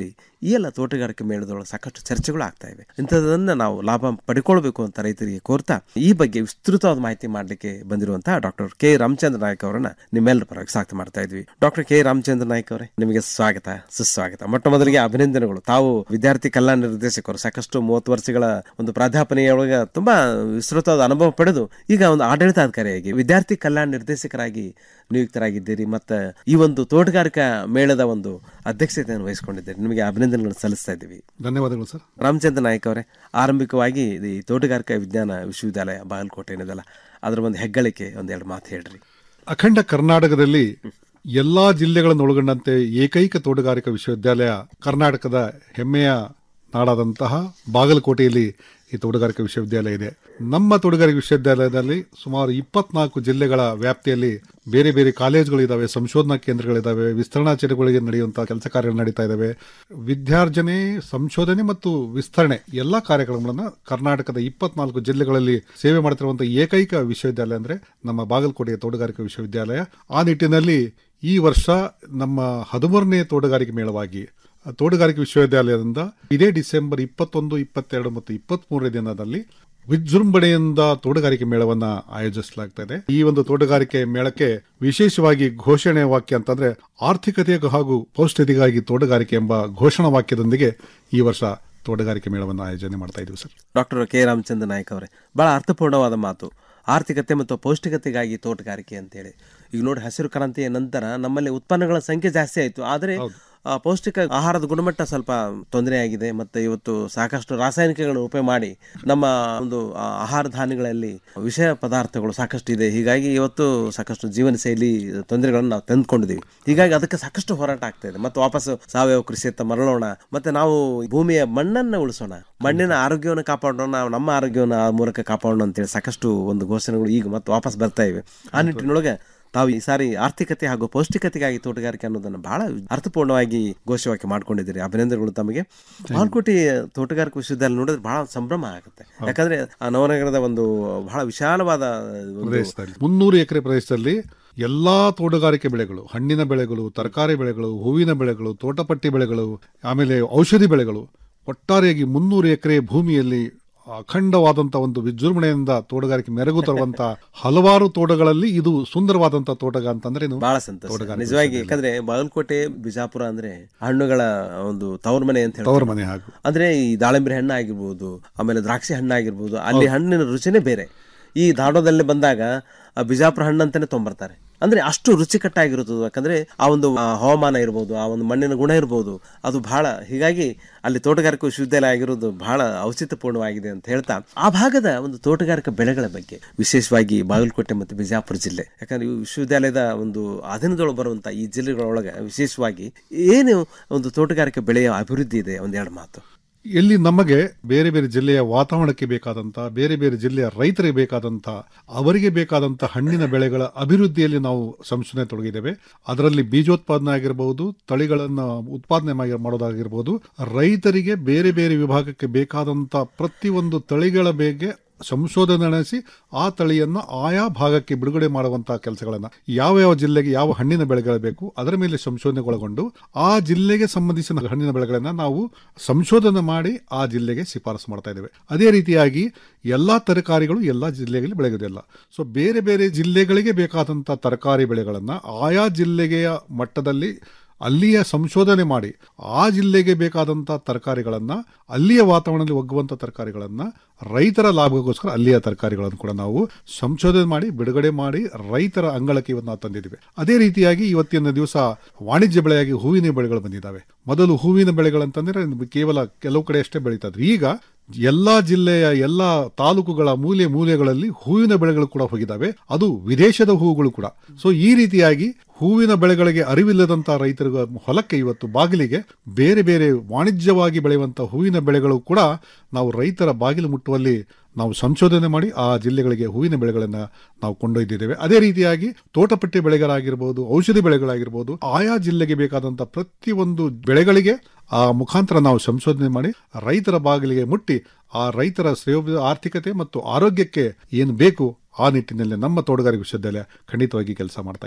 ಈ ಎಲ್ಲ ತೋಟಗಾರಿಕೆ ಮೇಳದೊಳಗೆ ಸಾಕಷ್ಟು ಚರ್ಚೆಗಳು ಆಗ್ತಾ ಇವೆ ಇಂಥದನ್ನ ನಾವು ಲಾಭ ಪಡ್ಕೊಳ್ಬೇಕು ಅಂತ ರೈತರಿಗೆ ಕೋರ್ತಾ ಈ ಬಗ್ಗೆ ವಿಸ್ತೃತವಾದ ಮಾಹಿತಿ ಮಾಡಲಿಕ್ಕೆ ಬಂದಿರುವಂತಹ ಡಾಕ್ಟರ್ ಕೆ ರಾಮಚಂದ್ರ ನಾಯ್ಕ ಅವರನ್ನ ನಿಮ್ಮೆಲ್ಲರ ಪರವಾಗಿ ಸ್ವಾಗತ ಮಾಡ್ತಾ ಇದ್ವಿ ಡಾಕ್ಟರ್ ಕೆ ರಾಮಚಂದ್ರ ನಾಯ್ಕ ಅವರೇ ನಿಮಗೆ ಸ್ವಾಗತ ಸುಸ್ವಾಗತ ಮೊಟ್ಟ ಮೊದಲಿಗೆ ಅಭಿನಂದನೆಗಳು ತಾವು ವಿದ್ಯಾರ್ಥಿ ಕಲ್ಯಾಣ ನಿರ್ದೇಶಕರು ಸಾಕಷ್ಟು ಮೂವತ್ತು ವರ್ಷಗಳ ಒಂದು ಪ್ರಾಧ್ಯಾಪನೆಯೊಳಗೆ ತುಂಬಾ ವಿಸ್ತೃತವಾದ ಅನುಭವ ಪಡೆದು ಈಗ ಒಂದು ಆಡಳಿತಾಧಿಕಾರಿಯಾಗಿ ವಿದ್ಯಾರ್ಥಿ ಕಲ್ಯಾಣ ನಿರ್ದೇಶಕರಾಗಿ ನಿಯುಕ್ತರಾಗಿದ್ದೀರಿ ಮತ್ತು ಈ ಒಂದು ತೋಟಗಾರಿಕಾ ಮೇಳದ ಒಂದು ಅಧ್ಯಕ್ಷತೆಯನ್ನು ವಹಿಸಿಕೊಂಡಿದ್ದೀರಿ ನಿಮಗೆ ಅಭಿನಂದನೆಗಳನ್ನು ಸಲ್ಲಿಸ್ತಾ ಇದ್ದೀವಿ ಧನ್ಯವಾದಗಳು ಸರ್ ರಾಮಚಂದ್ರ ನಾಯ್ಕ ಅವರೇ ಆರಂಭಿಕವಾಗಿ ಈ ತೋಟಗಾರಿಕಾ ವಿಜ್ಞಾನ ವಿಶ್ವವಿದ್ಯಾಲಯ ಬಾಗಲಕೋಟೆ ಏನಿದೆಲ್ಲ ಅದರ ಒಂದು ಹೆಗ್ಗಳಿಕೆ ಒಂದೆರಡು ಮಾತು ಹೇಳ್ರಿ ಅಖಂಡ ಕರ್ನಾಟಕದಲ್ಲಿ ಎಲ್ಲಾ ಜಿಲ್ಲೆಗಳನ್ನು ಒಳಗೊಂಡಂತೆ ಏಕೈಕ ತೋಟಗಾರಿಕಾ ವಿಶ್ವವಿದ್ಯಾಲಯ ಕರ್ನಾಟಕದ ಹೆಮ್ಮೆಯ ನಾಡಾದಂತಹ ಬಾಗಲಕೋಟೆಯಲ್ಲಿ ಈ ತೋಟಗಾರಿಕಾ ವಿಶ್ವವಿದ್ಯಾಲಯ ಇದೆ ನಮ್ಮ ತೋಟಗಾರಿಕಾ ವಿಶ್ವವಿದ್ಯಾಲಯದಲ್ಲಿ ಸುಮಾರು ಇಪ್ಪತ್ನಾಲ್ಕು ಜಿಲ್ಲೆಗಳ ವ್ಯಾಪ್ತಿಯಲ್ಲಿ ಬೇರೆ ಬೇರೆ ಕಾಲೇಜುಗಳಿದ್ದಾವೆ ಸಂಶೋಧನಾ ಕೇಂದ್ರಗಳಿದ್ದಾವೆ ವಿಸ್ತರಣಾ ಚಟುವಟಿಕೆ ನಡೆಯುವಂತಹ ಕೆಲಸ ಕಾರ್ಯಗಳು ನಡೀತಾ ಇದ್ದಾವೆ ವಿದ್ಯಾರ್ಜನೆ ಸಂಶೋಧನೆ ಮತ್ತು ವಿಸ್ತರಣೆ ಎಲ್ಲಾ ಕಾರ್ಯಕ್ರಮಗಳನ್ನ ಕರ್ನಾಟಕದ ಇಪ್ಪತ್ನಾಲ್ಕು ಜಿಲ್ಲೆಗಳಲ್ಲಿ ಸೇವೆ ಮಾಡುತ್ತಿರುವಂತಹ ಏಕೈಕ ವಿಶ್ವವಿದ್ಯಾಲಯ ಅಂದ್ರೆ ನಮ್ಮ ಬಾಗಲಕೋಟೆಯ ತೋಟಗಾರಿಕಾ ವಿಶ್ವವಿದ್ಯಾಲಯ ಆ ನಿಟ್ಟಿನಲ್ಲಿ ಈ ವರ್ಷ ನಮ್ಮ ಹದಿಮೂರನೇ ತೋಟಗಾರಿಕೆ ಮೇಳವಾಗಿ ತೋಟಗಾರಿಕೆ ವಿಶ್ವವಿದ್ಯಾಲಯದಿಂದ ಇದೇ ಡಿಸೆಂಬರ್ ಇಪ್ಪತ್ತೊಂದು ಇಪ್ಪತ್ತೆರಡು ಮತ್ತು ಇಪ್ಪತ್ತ್ ಮೂರನೇ ದಿನದಲ್ಲಿ ವಿಜೃಂಭಣೆಯಿಂದ ತೋಟಗಾರಿಕೆ ಮೇಳವನ್ನ ಆಯೋಜಿಸಲಾಗ್ತಾ ಇದೆ ಈ ಒಂದು ತೋಟಗಾರಿಕೆ ಮೇಳಕ್ಕೆ ವಿಶೇಷವಾಗಿ ಘೋಷಣೆ ವಾಕ್ಯ ಅಂತಂದ್ರೆ ಆರ್ಥಿಕತೆ ಹಾಗೂ ಪೌಷ್ಟಿಕತೆಗಾಗಿ ತೋಟಗಾರಿಕೆ ಎಂಬ ಘೋಷಣಾ ವಾಕ್ಯದೊಂದಿಗೆ ಈ ವರ್ಷ ತೋಟಗಾರಿಕೆ ಮೇಳವನ್ನು ಆಯೋಜನೆ ಮಾಡ್ತಾ ಇದ್ದೀವಿ sir doctor K Ramachandra Naik ಅವರೇ ಬಹಳ ಅರ್ಥಪೂರ್ಣವಾದ ಮಾತು ಆರ್ಥಿಕತೆ ಮತ್ತು ಪೌಷ್ಟಿಕತೆಗಾಗಿ ತೋಟಗಾರಿಕೆ ಅಂತೇಳಿ ಈಗ ನೋಡಿ ಹಸಿರು ಕ್ರಾಂತಿಯ ನಂತರ ನಮ್ಮಲ್ಲಿ ಉತ್ಪನ್ನಗಳ ಸಂಖ್ಯೆ ಜಾಸ್ತಿ ಆಯಿತು ಆದರೆ ಆ, ಪೌಷ್ಟಿಕ ಆಹಾರದ ಗುಣಮಟ್ಟ ಸ್ವಲ್ಪ ತೊಂದರೆ ಆಗಿದೆ ಮತ್ತು ಇವತ್ತು ಸಾಕಷ್ಟು ರಾಸಾಯನಿಕಗಳನ್ನು ಉಪಯೋಗ ಮಾಡಿ ನಮ್ಮ ಒಂದು ಆ, ಆಹಾರ ಧಾನ್ಯಗಳಲ್ಲಿ ವಿಷಯ ಪದಾರ್ಥಗಳು ಸಾಕಷ್ಟು ಇದೆ ಹೀಗಾಗಿ ಇವತ್ತು ಸಾಕಷ್ಟು ಜೀವನ ಶೈಲಿ ತೊಂದರೆಗಳನ್ನು ನಾವು ತಂದುಕೊಂಡಿದ್ದೀವಿ ಹೀಗಾಗಿ ಅದಕ್ಕೆ ಸಾಕಷ್ಟು ಹೋರಾಟ ಆಗ್ತಾ ಇದೆ ಮತ್ತು ವಾಪಸ್ಸು ಸಾವಯವ ಕೃಷಿಯತ್ತ ಮರಳೋಣ ಮತ್ತೆ ನಾವು ಭೂಮಿಯ ಮಣ್ಣನ್ನು ಉಳಿಸೋಣ ಮಣ್ಣಿನ ಆರೋಗ್ಯವನ್ನು ಕಾಪಾಡೋಣ ನಾವು ನಮ್ಮ ಆರೋಗ್ಯವನ್ನು ಆ ಮೂಲಕ ಕಾಪಾಡೋಣ ಅಂತೇಳಿ ಸಾಕಷ್ಟು ಒಂದು ಘೋಷಣೆಗಳು ಈಗ ಮತ್ತೆ ವಾಪಸ್ ಬರ್ತಾ ಇವೆ ಆ ನಿಟ್ಟಿನೊಳಗೆ ತಾವು ಈ ಸಾರಿ ಆರ್ಥಿಕತೆ ಹಾಗೂ ಪೌಷ್ಟಿಕತೆಗಾಗಿ ತೋಟಗಾರಿಕೆ ಅನ್ನೋದನ್ನು ಬಹಳ ಅರ್ಥಪೂರ್ಣವಾಗಿ ಘೋಷವಾಕ್ಯ ಮಾಡ್ಕೊಂಡಿದ್ದೀರಿ ಅಭಿನಂದನೆಗಳು ತಮಗೆ ಬಾಲ್ಕೋಟಿ ತೋಟಗಾರಿಕೆ ವಿಶ್ವವಿದ್ಯಾಲಯ ನೋಡಿದ್ರೆ ಬಹಳ ಸಂಭ್ರಮ ಆಗುತ್ತೆ ಯಾಕಂದ್ರೆ ಆ ನವನಗರದ ಒಂದು ಬಹಳ ವಿಶಾಲವಾದ ಒಂದು ಪ್ರದೇಶದಲ್ಲಿ ಮುನ್ನೂರು ಎಕರೆ ಪ್ರದೇಶದಲ್ಲಿ ಎಲ್ಲಾ ತೋಟಗಾರಿಕೆ ಬೆಳೆಗಳು ಹಣ್ಣಿನ ಬೆಳೆಗಳು ತರಕಾರಿ ಬೆಳೆಗಳು ಹೂವಿನ ಬೆಳೆಗಳು ತೋಟಪಟ್ಟಿ ಬೆಳೆಗಳು ಆಮೇಲೆ ಔಷಧಿ ಬೆಳೆಗಳು ಒಟ್ಟಾರೆಯಾಗಿ ಮುನ್ನೂರು ಎಕರೆ ಭೂಮಿಯಲ್ಲಿ ಅಖಂಡವಾದಂತಹ ಒಂದು ವಿಜೃಂಭಣೆಯಿಂದ ತೋಟಗಾರಿಕೆ ಮೆರುಗು ತರುವಂತ ಹಲವಾರು ತೋಟಗಳಲ್ಲಿ ಇದು ಸುಂದರವಾದಂತ ತೋಟಗ ಅಂತಂದ್ರೆ ಇದು ಬಹಳ ಸಂತೋಷ ನಿಜವಾಗಿ ಯಾಕಂದ್ರೆ ಬಾಗಲಕೋಟೆ ಬಿಜಾಪುರ ಅಂದ್ರೆ ಹಣ್ಣುಗಳ ಒಂದು ತವರ ಮನೆ ಅಂತ ಹೇಳ್ತಾರೆ. ತವರ ಮನೆ ಹಾಗೂ ಅಂದ್ರೆ ಈ ದಾಳಿಂಬರಿ ಹಣ್ಣು ಆಗಿರ್ಬೋದು ಆಮೇಲೆ ದ್ರಾಕ್ಷಿ ಹಣ್ಣು ಆಗಿರ್ಬೋದು ಅಲ್ಲಿ ಹಣ್ಣಿನ ರುಚಿನೇ ಬೇರೆ ಈ ಧಾರವಾಡದಲ್ಲಿ ಬಂದಾಗ ಆ ಬಿಜಾಪುರ ಹಣ್ಣು ಅಂತಾನೆ ತೊಂಬರ್ತಾರೆ ಅಂದ್ರೆ ಅಷ್ಟು ರುಚಿಕಟ್ಟಾಗಿರುತ್ತದೆ ಯಾಕಂದ್ರೆ ಆ ಒಂದು ಆ, ಹವಾಮಾನ ಇರ್ಬೋದು ಆ ಒಂದು ಮಣ್ಣಿನ ಗುಣ ಇರ್ಬೋದು ಅದು ಬಹಳ ಹೀಗಾಗಿ ಅಲ್ಲಿ ತೋಟಗಾರಿಕಾ ವಿಶ್ವವಿದ್ಯಾಲಯ ಆಗಿರೋದು ಬಹಳ ಔಚಿತ್ಯಪೂರ್ಣವಾಗಿದೆ ಅಂತ ಹೇಳ್ತಾ ಆ ಭಾಗದ ಒಂದು ತೋಟಗಾರಿಕಾ ಬೆಳೆಗಳ ಬಗ್ಗೆ ವಿಶೇಷವಾಗಿ ಬಾಗಲಕೋಟೆ ಮತ್ತು ಬಿಜಾಪುರ ಜಿಲ್ಲೆ ಯಾಕಂದ್ರೆ ಈ ವಿಶ್ವವಿದ್ಯಾಲಯದ ಒಂದು ಅಧೀನದೊಳಗೆ ಬರುವಂತ ಈ ಜಿಲ್ಲೆಗಳೊಳಗೆ ವಿಶೇಷವಾಗಿ ಏನು ಒಂದು ತೋಟಗಾರಿಕಾ ಬೆಳೆಯ ಅಭಿವೃದ್ಧಿ ಇದೆ ಒಂದೆರಡು ಮಾತು ಇಲ್ಲಿ ನಮಗೆ ಬೇರೆ ಬೇರೆ ಜಿಲ್ಲೆಯ ವಾತಾವರಣಕ್ಕೆ ಬೇಕಾದಂತ ಬೇರೆ ಬೇರೆ ಜಿಲ್ಲೆಯ ರೈತರಿಗೆ ಬೇಕಾದಂತ ಅವರಿಗೆ ಬೇಕಾದಂತ ಹಣ್ಣಿನ ಬೆಳೆಗಳ ಅಭಿವೃದ್ಧಿಯಲ್ಲಿ ನಾವು ಸಂಶೋಧನೆ ತೊಡಗಿದ್ದೇವೆ ಅದರಲ್ಲಿ ಬೀಜೋತ್ಪಾದನೆ ಆಗಿರಬಹುದು ತಳಿಗಳನ್ನು ಉತ್ಪಾದನೆ ಮಾಡಿ- ಮಾಡೋದಾಗಿರ್ಬೋದು ರೈತರಿಗೆ ಬೇರೆ ಬೇರೆ ವಿಭಾಗಕ್ಕೆ ಬೇಕಾದಂತ ಪ್ರತಿಯೊಂದು ತಳಿಗಳ ಬಗ್ಗೆ ಸಂಶೋಧನೆ ನಡೆಸಿ ಆ ತಳಿಯನ್ನ ಆಯಾ ಭಾಗಕ್ಕೆ ಬಿಡುಗಡೆ ಮಾಡುವಂತಹ ಕೆಲಸಗಳನ್ನ ಯಾವ ಯಾವ ಜಿಲ್ಲೆಗೆ ಯಾವ ಹಣ್ಣಿನ ಬೆಳೆಗಳು ಬೇಕು ಅದರ ಮೇಲೆ ಸಂಶೋಧನೆಗೊಳಗೊಂಡು ಆ ಜಿಲ್ಲೆಗೆ ಸಂಬಂಧಿಸಿದ ಹಣ್ಣಿನ ಬೆಳೆಗಳನ್ನ ನಾವು ಸಂಶೋಧನೆ ಮಾಡಿ ಆ ಜಿಲ್ಲೆಗೆ ಶಿಫಾರಸು ಮಾಡ್ತಾ ಇದ್ದೇವೆ ಅದೇ ರೀತಿಯಾಗಿ ಎಲ್ಲಾ ತರಕಾರಿಗಳು ಎಲ್ಲಾ ಜಿಲ್ಲೆಗಳಲ್ಲಿ ಬೆಳೆಯೋದಿಲ್ಲ ಸೊ ಬೇರೆ ಬೇರೆ ಜಿಲ್ಲೆಗಳಿಗೆ ಬೇಕಾದಂತಹ ತರಕಾರಿ ಬೆಳೆಗಳನ್ನ ಆಯಾ ಜಿಲ್ಲೆಗೆಯ ಮಟ್ಟದಲ್ಲಿ ಅಲ್ಲಿಯ ಸಂಶೋಧನೆ ಮಾಡಿ ಆ ಜಿಲ್ಲೆಗೆ ಬೇಕಾದಂಥ ತರಕಾರಿಗಳನ್ನ ಅಲ್ಲಿಯ ವಾತಾವರಣದಲ್ಲಿ ಒಗ್ಗುವಂಥ ತರಕಾರಿಗಳನ್ನ ರೈತರ ಲಾಭಕ್ಕೋಸ್ಕರ ಅಲ್ಲಿಯ ತರಕಾರಿಗಳನ್ನು ಕೂಡ ನಾವು ಸಂಶೋಧನೆ ಮಾಡಿ ಬಿಡುಗಡೆ ಮಾಡಿ ರೈತರ ಅಂಗಳಕ್ಕೆ ಇವತ್ತು ನಾವು ತಂದಿದ್ದೀವಿ ಅದೇ ರೀತಿಯಾಗಿ ಇವತ್ತಿನ ದಿವಸ ವಾಣಿಜ್ಯ ಬೆಳೆಯಾಗಿ ಹೂವಿನ ಬೆಳೆಗಳು ಬಂದಿದ್ದಾವೆ ಮೊದಲು ಹೂವಿನ ಬೆಳೆಗಳಂತಂದ್ರೆ ಕೇವಲ ಕೆಲವು ಕಡೆ ಅಷ್ಟೇ ಬೆಳೀತಾ ಇದ್ರು ಈಗ ಎಲ್ಲಾ ಜಿಲ್ಲೆಯ ಎಲ್ಲಾ ತಾಲೂಕುಗಳ ಮೂಲೆ ಮೂಲೆಗಳಲ್ಲಿ ಹೂವಿನ ಬೆಳೆಗಳು ಕೂಡ ಹೋಗಿದ್ದಾವೆ ಅದು ವಿದೇಶದ ಹೂವುಗಳು ಕೂಡ ಸೊ ಈ ರೀತಿಯಾಗಿ ಹೂವಿನ ಬೆಳೆಗಳಿಗೆ ಅರಿವಿಲ್ಲದಂತಹ ರೈತರ ಹೊಲಕ್ಕೆ ಇವತ್ತು ಬಾಗಿಲಿಗೆ ಬೇರೆ ಬೇರೆ ವಾಣಿಜ್ಯವಾಗಿ ಬೆಳೆಯುವಂತಹ ಹೂವಿನ ಬೆಳೆಗಳು ಕೂಡ ನಾವು ರೈತರ ಬಾಗಿಲು ಮುಟ್ಟುವಲ್ಲಿ ನಾವು ಸಂಶೋಧನೆ ಮಾಡಿ ಆ ಜಿಲ್ಲೆಗಳಿಗೆ ಹೂವಿನ ಬೆಳೆಗಳನ್ನ ನಾವು ಕೊಂಡೊಯ್ದಿದ್ದೇವೆ ಅದೇ ರೀತಿಯಾಗಿ ತೋಟಪಟ್ಟಿ ಬೆಳೆಗಳಾಗಿರ್ಬೋದು ಔಷಧಿ ಬೆಳೆಗಳಾಗಿರ್ಬೋದು ಆಯಾ ಜಿಲ್ಲೆಗೆ ಬೇಕಾದಂತಹ ಪ್ರತಿಯೊಂದು ಬೆಳೆಗಳಿಗೆ ಆ ಮುಖಾಂತರ ನಾವು ಸಂಶೋಧನೆ ಮಾಡಿ ರೈತರ ಬಾಗಿಲಿಗೆ ಮುಟ್ಟಿ ಆ ರೈತರ ಶ್ರೇಯ ಆರ್ಥಿಕತೆ ಮತ್ತು ಆರೋಗ್ಯಕ್ಕೆ ಏನು ಬೇಕು ಆ ನಿಟ್ಟಿನಲ್ಲಿ ನಮ್ಮ ತೋಟಗಾರಿಕೆ ವಿಶ್ವವಿದ್ಯಾಲಯ ಖಂಡಿತವಾಗಿ ಕೆಲಸ ಮಾಡ್ತಾ ಇದೆ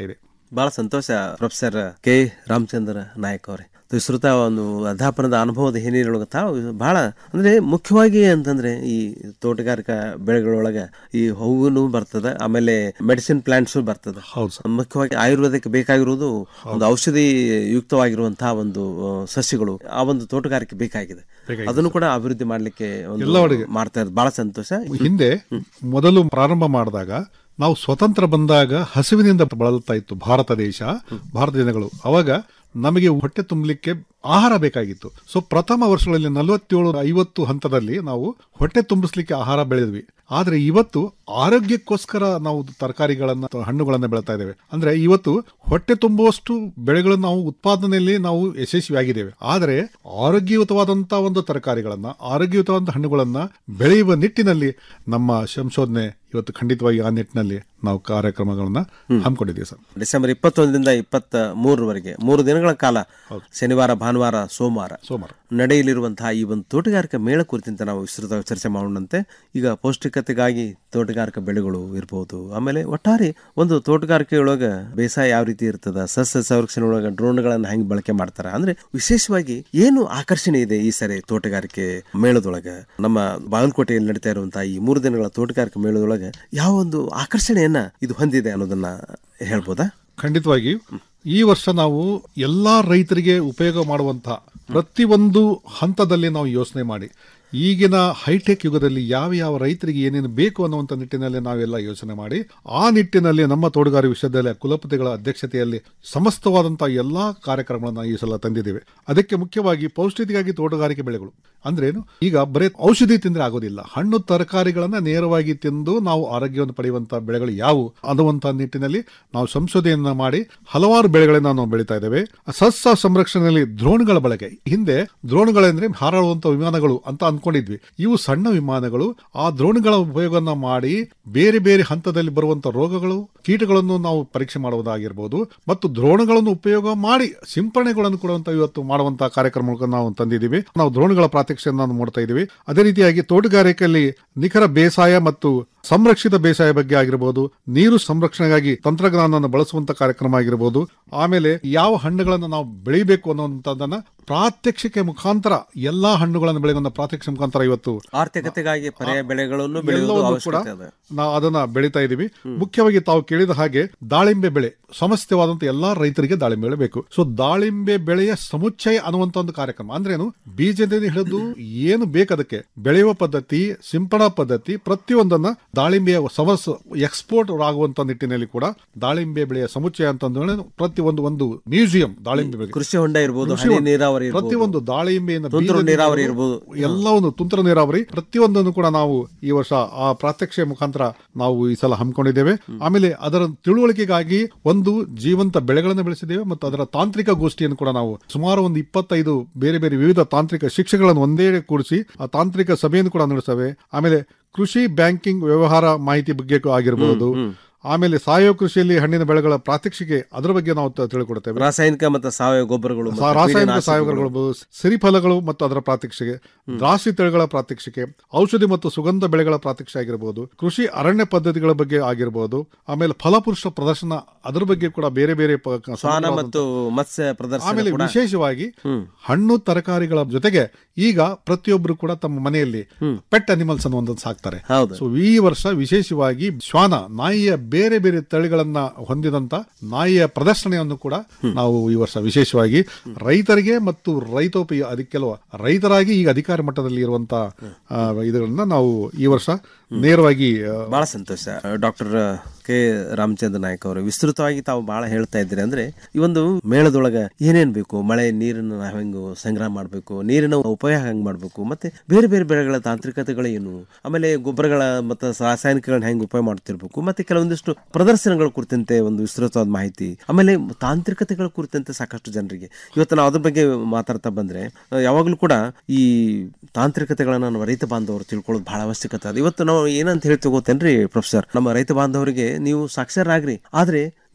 ಬಹಳ ಸಂತೋಷ ಪ್ರೊಫೆಸರ್ ಕೆ ರಾಮಚಂದ್ರ ನಾಯಕ್ ಅವರೇ ವಿಸ್ತೃತ ಒಂದು ಅಧ್ಯಾಪನದ ಅನುಭವದ ಹಿನ್ನೆಲೆಯೊಳಗೆ ತಾವು ಬಹಳ ಅಂದ್ರೆ ಮುಖ್ಯವಾಗಿ ಅಂತಂದ್ರೆ ಈ ತೋಟಗಾರಿಕಾ ಬೆಳೆಗಳೊಳಗೆ ಈ ಹೂವು ಬರ್ತದ ಆಮೇಲೆ ಮೆಡಿಸಿನ್ ಪ್ಲಾಂಟ್ಸ್ ಬರ್ತದ ಮುಖ್ಯವಾಗಿ ಆಯುರ್ವೇದಕ್ಕೆ ಬೇಕಾಗಿರುವುದು ಒಂದು ಔಷಧಿ ಯುಕ್ತವಾಗಿರುವಂತಹ ಒಂದು ಆ, ಸಸ್ಯಗಳು ಆ ಒಂದು ತೋಟಗಾರಿಕೆ ಬೇಕಾಗಿದೆ ಬೇಕಾಗಿದೆ. ಅದನ್ನು ಕೂಡ ಅಭಿವೃದ್ಧಿ ಮಾಡ್ಲಿಕ್ಕೆ ಒಂದು ಎಲ್ಲವರಿಗೆ. ಮಾಡ್ತಾ ಇರೋದು ಬಹಳ ಸಂತೋಷ ಹಿಂದೆ ಮೊದಲು ಪ್ರಾರಂಭ ಮಾಡಿದಾಗ ನಾವು ಸ್ವತಂತ್ರ ಬಂದಾಗ ಹಸಿವಿನಿಂದ ಬಳಲ್ತಾ ಇತ್ತು ಭಾರತ ದೇಶ ಭಾರತ ಜನಗಳು ಅವಾಗ ನಮಗೆ ಹೊಟ್ಟೆ ತುಂಬಲಿಕ್ಕೆ ಆಹಾರ ಬೇಕಾಗಿತ್ತು ಸೊ ಪ್ರಥಮ ವರ್ಷಗಳಲ್ಲಿ ನಲವತ್ತೇಳು ಐವತ್ತು ಹಂತದಲ್ಲಿ ನಾವು ಹೊಟ್ಟೆ ತುಂಬಿಸ್ಲಿಕ್ಕೆ ಆಹಾರ ಬೆಳೆದ್ವಿ ಆದ್ರೆ ಇವತ್ತು ಆರೋಗ್ಯಕ್ಕೋಸ್ಕರ ನಾವು ತರಕಾರಿಗಳನ್ನ ಅಥವಾ ಹಣ್ಣುಗಳನ್ನ ಬೆಳೀತಾ ಇದ್ದೇವೆ ಅಂದ್ರೆ ಇವತ್ತು ಹೊಟ್ಟೆ ತುಂಬುವಷ್ಟು ಬೆಳೆಗಳನ್ನು ನಾವು ಉತ್ಪಾದನೆಯಲ್ಲಿ ನಾವು ಯಶಸ್ವಿಯಾಗಿದ್ದೇವೆ ಆದರೆ ಆರೋಗ್ಯಯುತವಾದಂತಹ ಒಂದು ತರಕಾರಿಗಳನ್ನ ಆರೋಗ್ಯಯುತವಾದ ಹಣ್ಣುಗಳನ್ನ ಬೆಳೆಯುವ ನಿಟ್ಟಿನಲ್ಲಿ ನಮ್ಮ ಸಂಶೋಧನೆ ಇವತ್ತು ಖಂಡಿತವಾಗಿ ಆ ನಿಟ್ಟಿನಲ್ಲಿ ನಾವು ಕಾರ್ಯಕ್ರಮಗಳನ್ನ ಹಮ್ಮಿಕೊಂಡಿದ್ದೀವಿ ಸರ್ ಡಿಸೆಂಬರ್ ಇಪ್ಪತ್ತೊಂದರಿಂದ ಇಪ್ಪತ್ತ ಮೂರರವರೆಗೆ ಮೂರು ದಿನಗಳ ಕಾಲ ಶನಿವಾರ ಭಾನುವಾರ ಸೋಮವಾರ ಸೋಮವಾರ ನಡೆಯಲಿರುವಂತಹ ಈ ಒಂದು ತೋಟಗಾರಿಕಾ ಮೇಳ ಕುರಿತಂತೆ ನಾವು ವಿಸ್ತೃತವಾಗಿ ಚರ್ಚೆ ಮಾಡೋಣಂತೆ ಈಗ ಪೌಷ್ಟಿಕತೆಗಾಗಿ ತೋಟಗಾರಿಕಾ ಬೆಳೆಗಳು ಇರಬಹುದು ಆಮೇಲೆ ಒಟ್ಟಾರೆ ಒಂದು ತೋಟಗಾರಿಕೆಯೊಳಗ ಬೇಸಾಯ ಯಾವ ರೀತಿ ಇರ್ತದ ಸಸ್ಯ ಸಂರಕ್ಷಣೆ ಒಳಗ ಡ್ರೋನ್ಗಳನ್ನ ಹೆಂಗ್ ಬಳಕೆ ಮಾಡ್ತಾರ ಅಂದ್ರೆ ವಿಶೇಷವಾಗಿ ಏನು ಆಕರ್ಷಣೆ ಇದೆ ಈ ಸರಿ ತೋಟಗಾರಿಕೆ ಮೇಳದೊಳಗ ನಮ್ಮ ಬಾಗಲಕೋಟೆಯಲ್ಲಿ ನಡೀತಾ ಇರುವಂತಹ ಈ ಮೂರು ದಿನಗಳ ತೋಟಗಾರಿಕೆ ಮೇಳದೊಳಗ ಯಾವ ಒಂದು ಆಕರ್ಷಣೆಯನ್ನ ಇದು ಹೊಂದಿದೆ ಅನ್ನೋದನ್ನ ಹೇಳ್ಬೋದಾ ಖಂಡಿತವಾಗಿ ಈ ವರ್ಷ ನಾವು ಎಲ್ಲಾ ರೈತರಿಗೆ ಉಪಯೋಗ ಮಾಡುವಂತಹ ಪ್ರತಿಯೊಂದು ಹಂತದಲ್ಲಿ ನಾವು ಯೋಚನೆ ಮಾಡಿ ಈಗಿನ ಹೈಟೆಕ್ ಯುಗದಲ್ಲಿ ಯಾವ ಯಾವ ರೈತರಿಗೆ ಏನೇನು ಬೇಕು ಅನ್ನುವಂಥ ನಿಟ್ಟಿನಲ್ಲಿ ನಾವೆಲ್ಲ ಯೋಚನೆ ಮಾಡಿ ಆ ನಿಟ್ಟಿನಲ್ಲಿ ನಮ್ಮ ತೋಟಗಾರಿಕೆ ವಿಶ್ವವಿದ್ಯಾಲಯ ಕುಲಪತಿಗಳ ಅಧ್ಯಕ್ಷತೆಯಲ್ಲಿ ಸಮಸ್ತವಾದಂತಹ ಎಲ್ಲಾ ಕಾರ್ಯಕ್ರಮಗಳನ್ನು ಈ ಸಲ ತಂದಿದ್ದೇವೆ ಅದಕ್ಕೆ ಮುಖ್ಯವಾಗಿ ಪೌಷ್ಟಿಕವಾಗಿ ತೋಟಗಾರಿಕೆ ಬೆಳೆಗಳು ಅಂದ್ರೇನು ಈಗ ಬರೀ ಔಷಧಿ ತಿಂದ್ರೆ ಆಗೋದಿಲ್ಲ ಹಣ್ಣು ತರಕಾರಿಗಳನ್ನ ನೇರವಾಗಿ ತಿಂದು ನಾವು ಆರೋಗ್ಯವನ್ನು ಪಡೆಯುವಂತಹ ಬೆಳೆಗಳು ಯಾವುವು ಅನ್ನುವಂತಹ ನಿಟ್ಟಿನಲ್ಲಿ ನಾವು ಸಂಶೋಧನೆಯನ್ನ ಮಾಡಿ ಹಲವಾರು ಬೆಳೆಗಳನ್ನ ನಾವು ಬೆಳೀತಾ ಇದ್ದೇವೆ ಸಸ್ಯ ಸಂರಕ್ಷಣೆಯಲ್ಲಿ ದ್ರೋಣ್ಗಳ ಬಳಕೆ ಹಿಂದೆ ದ್ರೋಣ್ಗಳೆಂದ್ರೆ ಹಾರಾಡುವಂತ ವಿಮಾನಗಳು ಅಂತ ಅನ್ಕೊಂಡಿದ್ವಿ ಇವು ಸಣ್ಣ ವಿಮಾನಗಳು ಆ ದ್ರೋಣ್ಗಳ ಉಪಯೋಗವನ್ನ ಮಾಡಿ ಬೇರೆ ಬೇರೆ ಹಂತದಲ್ಲಿ ಬರುವಂತ ರೋಗಗಳು ಕೀಟಗಳನ್ನು ನಾವು ಪರೀಕ್ಷೆ ಮಾಡುವುದಾಗಿರ್ಬೋದು ಮತ್ತು ದ್ರೋಣಗಳನ್ನು ಉಪಯೋಗ ಮಾಡಿ ಸಿಂಪರಣೆಗಳನ್ನು ಕೊಡುವಂತ ಇವತ್ತು ಮಾಡುವಂತಹ ಕಾರ್ಯಕ್ರಮಗಳನ್ನು ನಾವು ತಂದಿದ್ದೀವಿ ನಾವು ದ್ರೋಣಗಳ ಪ್ರಾತ್ಯಕ್ಷೆಯನ್ನು ನಾವು ಮಾಡ್ತಾ ಇದ್ದೀವಿ ಅದೇ ರೀತಿಯಾಗಿ ತೋಟಗಾರಿಕೆಯಲ್ಲಿ ನಿಖರ ಬೇಸಾಯ ಮತ್ತು ಸಂರಕ್ಷಿತ ಬೇಸಾಯ ಬಗ್ಗೆ ಆಗಿರಬಹುದು ನೀರು ಸಂರಕ್ಷಣೆಗಾಗಿ ತಂತ್ರಜ್ಞಾನವನ್ನು ಬಳಸುವಂತ ಕಾರ್ಯಕ್ರಮ ಆಗಿರಬಹುದು ಆಮೇಲೆ ಯಾವ ಹಣ್ಣುಗಳನ್ನು ನಾವು ಬೆಳಿಬೇಕು ಅನ್ನುವಂಥದ್ದನ್ನ ಪ್ರಾತ್ಯಕ್ಷಿಕೆ ಮುಖಾಂತರ ಎಲ್ಲಾ ಹಣ್ಣುಗಳನ್ನು ಬೆಳೆಯುವಂತ ಪ್ರಾತ್ಯಕ್ಷಿಕ ಮುಖಾಂತರ ಇವತ್ತು ಆರ್ಥಿಕತೆಗಾಗಿ ಪರ್ಯಾಯ ಬೆಳೆಗಳನ್ನು ಬೆಳೆಯುವುದು ಎಲ್ಲವನ್ನು ಕೂಡ ಅವಶ್ಯಕತೆ ಇದೆ ನಾವು ಅದನ್ನ ಬೆಳೀತಾ ಇದೀವಿ ಮುಖ್ಯವಾಗಿ ತಾವು ಕೇಳಿದ ಹಾಗೆ ದಾಳಿಂಬೆ ಬೆಳೆ ಸಮಸ್ಯವಾದಂತ ಎಲ್ಲಾ ರೈತರಿಗೆ ದಾಳಿಂಬೆ ಬೆಳೆ ಬೇಕು ಸೊ ದಾಳಿಂಬೆ ಬೆಳೆಯ ಸಮುಚ್ಚಯ ಅನ್ನುವಂತ ಒಂದು ಕಾರ್ಯಕ್ರಮ ಅಂದ್ರೇನು ಬೀಜದಿಂದ ಹಿಡಿದು ಏನು ಬೇಕದಕ್ಕೆ ಬೆಳೆಯುವ ಪದ್ಧತಿ ಸಿಂಪಡಾ ಪದ್ಧತಿ ಪ್ರತಿಯೊಂದನ್ನ ದಾಳಿಂಬೆಯ ಸಮಸ್ ಎಕ್ಸ್ಪೋರ್ಟ್ ಆಗುವಂತ ನಿಟ್ಟಿನಲ್ಲಿ ಕೂಡ ದಾಳಿಂಬೆ ಬೆಳೆಯ ಸಮುಚ್ಚಯ ಅಂತಂದ್ರೆ ಪ್ರತಿ ಒಂದು ಒಂದು ಮ್ಯೂಸಿಯಂ ದಾಳಿಂಬೆ ಬೆಳೆ ಕೃಷಿ ಹೊಂಡ ಇರ್ಬೋದು ಕೃಷಿ ಹನಿ ಹೊಂಡ. ನೀರಾವರಿ ಇರ್ಬೋದು ಪ್ರತಿಯೊಂದು ದಾಳಿಂಬೆಯಿಂದ ತುಂತುರು ಬೀಜದಿಂದ ನೀರಾವರಿ ಹಿಡಿದು ಇರ್ಬೋದು ಎಲ್ಲವನ್ನು ತುಂತುರು ನೀರಾವರಿ ಪ್ರತಿಯೊಂದನ್ನು ಕೂಡ ನಾವು ಈ ವರ್ಷ ಆ ಪ್ರಾತ್ಯಕ್ಷೆ ಮುಖಾಂತರ ನಾವು ಈ ಸಲ ಹಮ್ಮಿಕೊಂಡಿದ್ದೇವೆ ಆಮೇಲೆ ಅದರ ತಿಳುವಳಿಕೆಗಾಗಿ ಒಂದು ಜೀವಂತ ಬೆಳೆಗಳನ್ನು ಬೆಳೆಸಿದ್ದೇವೆ ಮತ್ತು ಅದರ ತಾಂತ್ರಿಕ ಗೋಷ್ಠಿಯನ್ನು ಕೂಡ ನಾವು ಸುಮಾರು ಒಂದು ಇಪ್ಪತ್ತೈದು ಬೇರೆ ಬೇರೆ ವಿವಿಧ ತಾಂತ್ರಿಕ ಶಿಕ್ಷೆಗಳನ್ನು ಒಂದೇ ಕೂಡಿಸಿ ಆ ತಾಂತ್ರಿಕ ಸಭೆಯನ್ನು ಕೂಡ ನಡೆಸ್ತೇವೆ ಆಮೇಲೆ ಕೃಷಿ ಬ್ಯಾಂಕಿಂಗ್ ವ್ಯವಹಾರ ಮಾಹಿತಿ ಬಗ್ಗೆ ಆಗಿರಬಹುದು ಆಮೇಲೆ ಸಾವಯವ ಕೃಷಿಯಲ್ಲಿ ಹಣ್ಣಿನ ಬೆಳೆಗಳ ಪ್ರಾತ್ಯಕ್ಷಿಕೆ ಅದರ ಬಗ್ಗೆ ನಾವು ತ- ತಿಳ್ಕೊಡ್ತೇವೆ ರಾಸಾಯನಿಕ ಮತ್ತು ಸಾವಯವ ಗೊಬ್ಬರಗಳು ಮತ್ತು ಸಾ- ರಾಸಾಯನಿಕ ಕೀಟನಾಶಕಗಳು. ಸಾವಯವಗಳು ಸಿರಿಫಲಗಳು ಮತ್ತು ಅದರ ಪ್ರಾತ್ಯಕ್ಷಿಕೆ ದ್ರಾಕ್ಷಿ ತಳಿಗಳ ಪ್ರಾತ್ಯಕ್ಷಿಕೆ ಔಷಧಿ ಮತ್ತು ಸುಗಂಧ ಬೆಳೆಗಳ ಪ್ರಾತ್ಯಕ್ಷಿಕೆ ಆಗಿರಬಹುದು ಕೃಷಿ ಅರಣ್ಯ ಪದ್ಧತಿಗಳ ಬಗ್ಗೆ ಆಗಿರಬಹುದು ಆಮೇಲೆ ಫಲಪುರುಷ ಪ್ರದರ್ಶನ ಅದರ ಬಗ್ಗೆ ಕೂಡ ಬೇರೆ ಬೇರೆ ಪ- ಶ್ವಾನ ಸಮಗ್ರವಾದಂತ- ಮತ್ತು ಮತ್ಸ್ಯ ಪ್ರದರ್ಶನ ಆಮೇಲೆ ಕೂಡ ವಿಶೇಷವಾಗಿ ಹಣ್ಣು ತರಕಾರಿಗಳ ಜೊತೆಗೆ ಈಗ ಪ್ರತಿಯೊಬ್ಬರು ಕೂಡ ತಮ್ಮ ಮನೆಯಲ್ಲಿ ಪೆಟ್ ಅನಿಮಲ್ಸ್ ಅನ್ನು ಒಂದೊಂದು ಸಾಕ್ತಾರೆ ಹೌದು. ಸೊ ಈ ವರ್ಷ ವಿಶೇಷವಾಗಿ ಶ್ವಾನ ನಾಯಿಯ ಬೇರೆ ಬೇರೆ ತಳಿಗಳನ್ನ ಹೊಂದಿದಂತ ನಾಯಿಯ ಪ್ರದರ್ಶನವನ್ನು ಕೂಡ ನಾವು ಈ ವರ್ಷ ವಿಶೇಷವಾಗಿ ರೈತರಿಗೆ ಮತ್ತು ರೈತೋಪಿ ಅದಕ್ಕೆಲ್ಲವ ರೈತರಾಗಿ ಈಗ ಅಧಿಕಾರಿ ಮಟ್ಟದಲ್ಲಿ ಇರುವಂತ ಆ, ಇದಗಳನ್ನ ನಾವು ಈ ವರ್ಷ ನೇರವಾಗಿ ಆ, ಬಹಳ ಸಂತೋಷ ಡಾಕ್ಟರ್ ಕೆ ರಾಮಚಂದ್ರ ನಾಯಕ್ ಅವರು ವಿಸ್ತೃತವಾಗಿ ತಾವು ಬಹಳ ಹೇಳ್ತಾ ಇದ್ದೀರಿ ಅಂದ್ರೆ ಈ ಒಂದು ಮೇಳದೊಳಗ ಏನೇನ್ ಬೇಕು ಮಳೆ ನೀರನ್ನು ನಾವು ಹೆಂಗು ಸಂಗ್ರಹ ಮಾಡಬೇಕು ನೀರಿನ ಉಪಯೋಗ ಹೆಂಗ್ ಮಾಡಬೇಕು ಮತ್ತೆ ಬೇರೆ ಬೇರೆ ಬೆಳೆಗಳ ತಾಂತ್ರಿಕತೆಗಳು ಏನು ಆಮೇಲೆ ಗೊಬ್ಬರಗಳ ಮತ್ತು ರಾಸಾಯನಿಕಗಳನ್ನ ಹೆಂಗ್ ಉಪಯೋಗ ಮಾಡ್ತಿರ್ಬೇಕು ಮತ್ತೆ ಕೆಲವೊಂದಿಷ್ಟು ಪ್ರದರ್ಶನಗಳ ಕುರಿತಂತೆ ಒಂದು ವಿಸ್ತೃತವಾದ ಮಾಹಿತಿ ಆಮೇಲೆ ತಾಂತ್ರಿಕತೆಗಳ ಕುರಿತಂತೆ ಸಾಕಷ್ಟು ಜನರಿಗೆ ಇವತ್ತು ನಾವು ಅದ್ರ ಬಗ್ಗೆ ಮಾತಾಡ್ತಾ ಬಂದ್ರೆ ಆ, ಯಾವಾಗಲೂ ಕೂಡ ಈ ತಾಂತ್ರಿಕತೆಗಳನ್ನ ನಮ್ಮ ರೈತ ಬಾಂಧವರು ತಿಳ್ಕೊಳ್ಳೋದು ಬಹಳ ಅವಶ್ಯಕತೆ ಅದು ಇವತ್ತು ನಾವು ಏನಂತ ಹೇಳಿ ತಗೋತೇನ್ರಿ ಪ್ರೊಫೆಸರ್ ನಮ್ಮ ರೈತ ಬಾಂಧವರಿಗೆ ನೀವು ಸಾಕ್ಷರರಾಗ್ರಿ ಆದ್ರೆ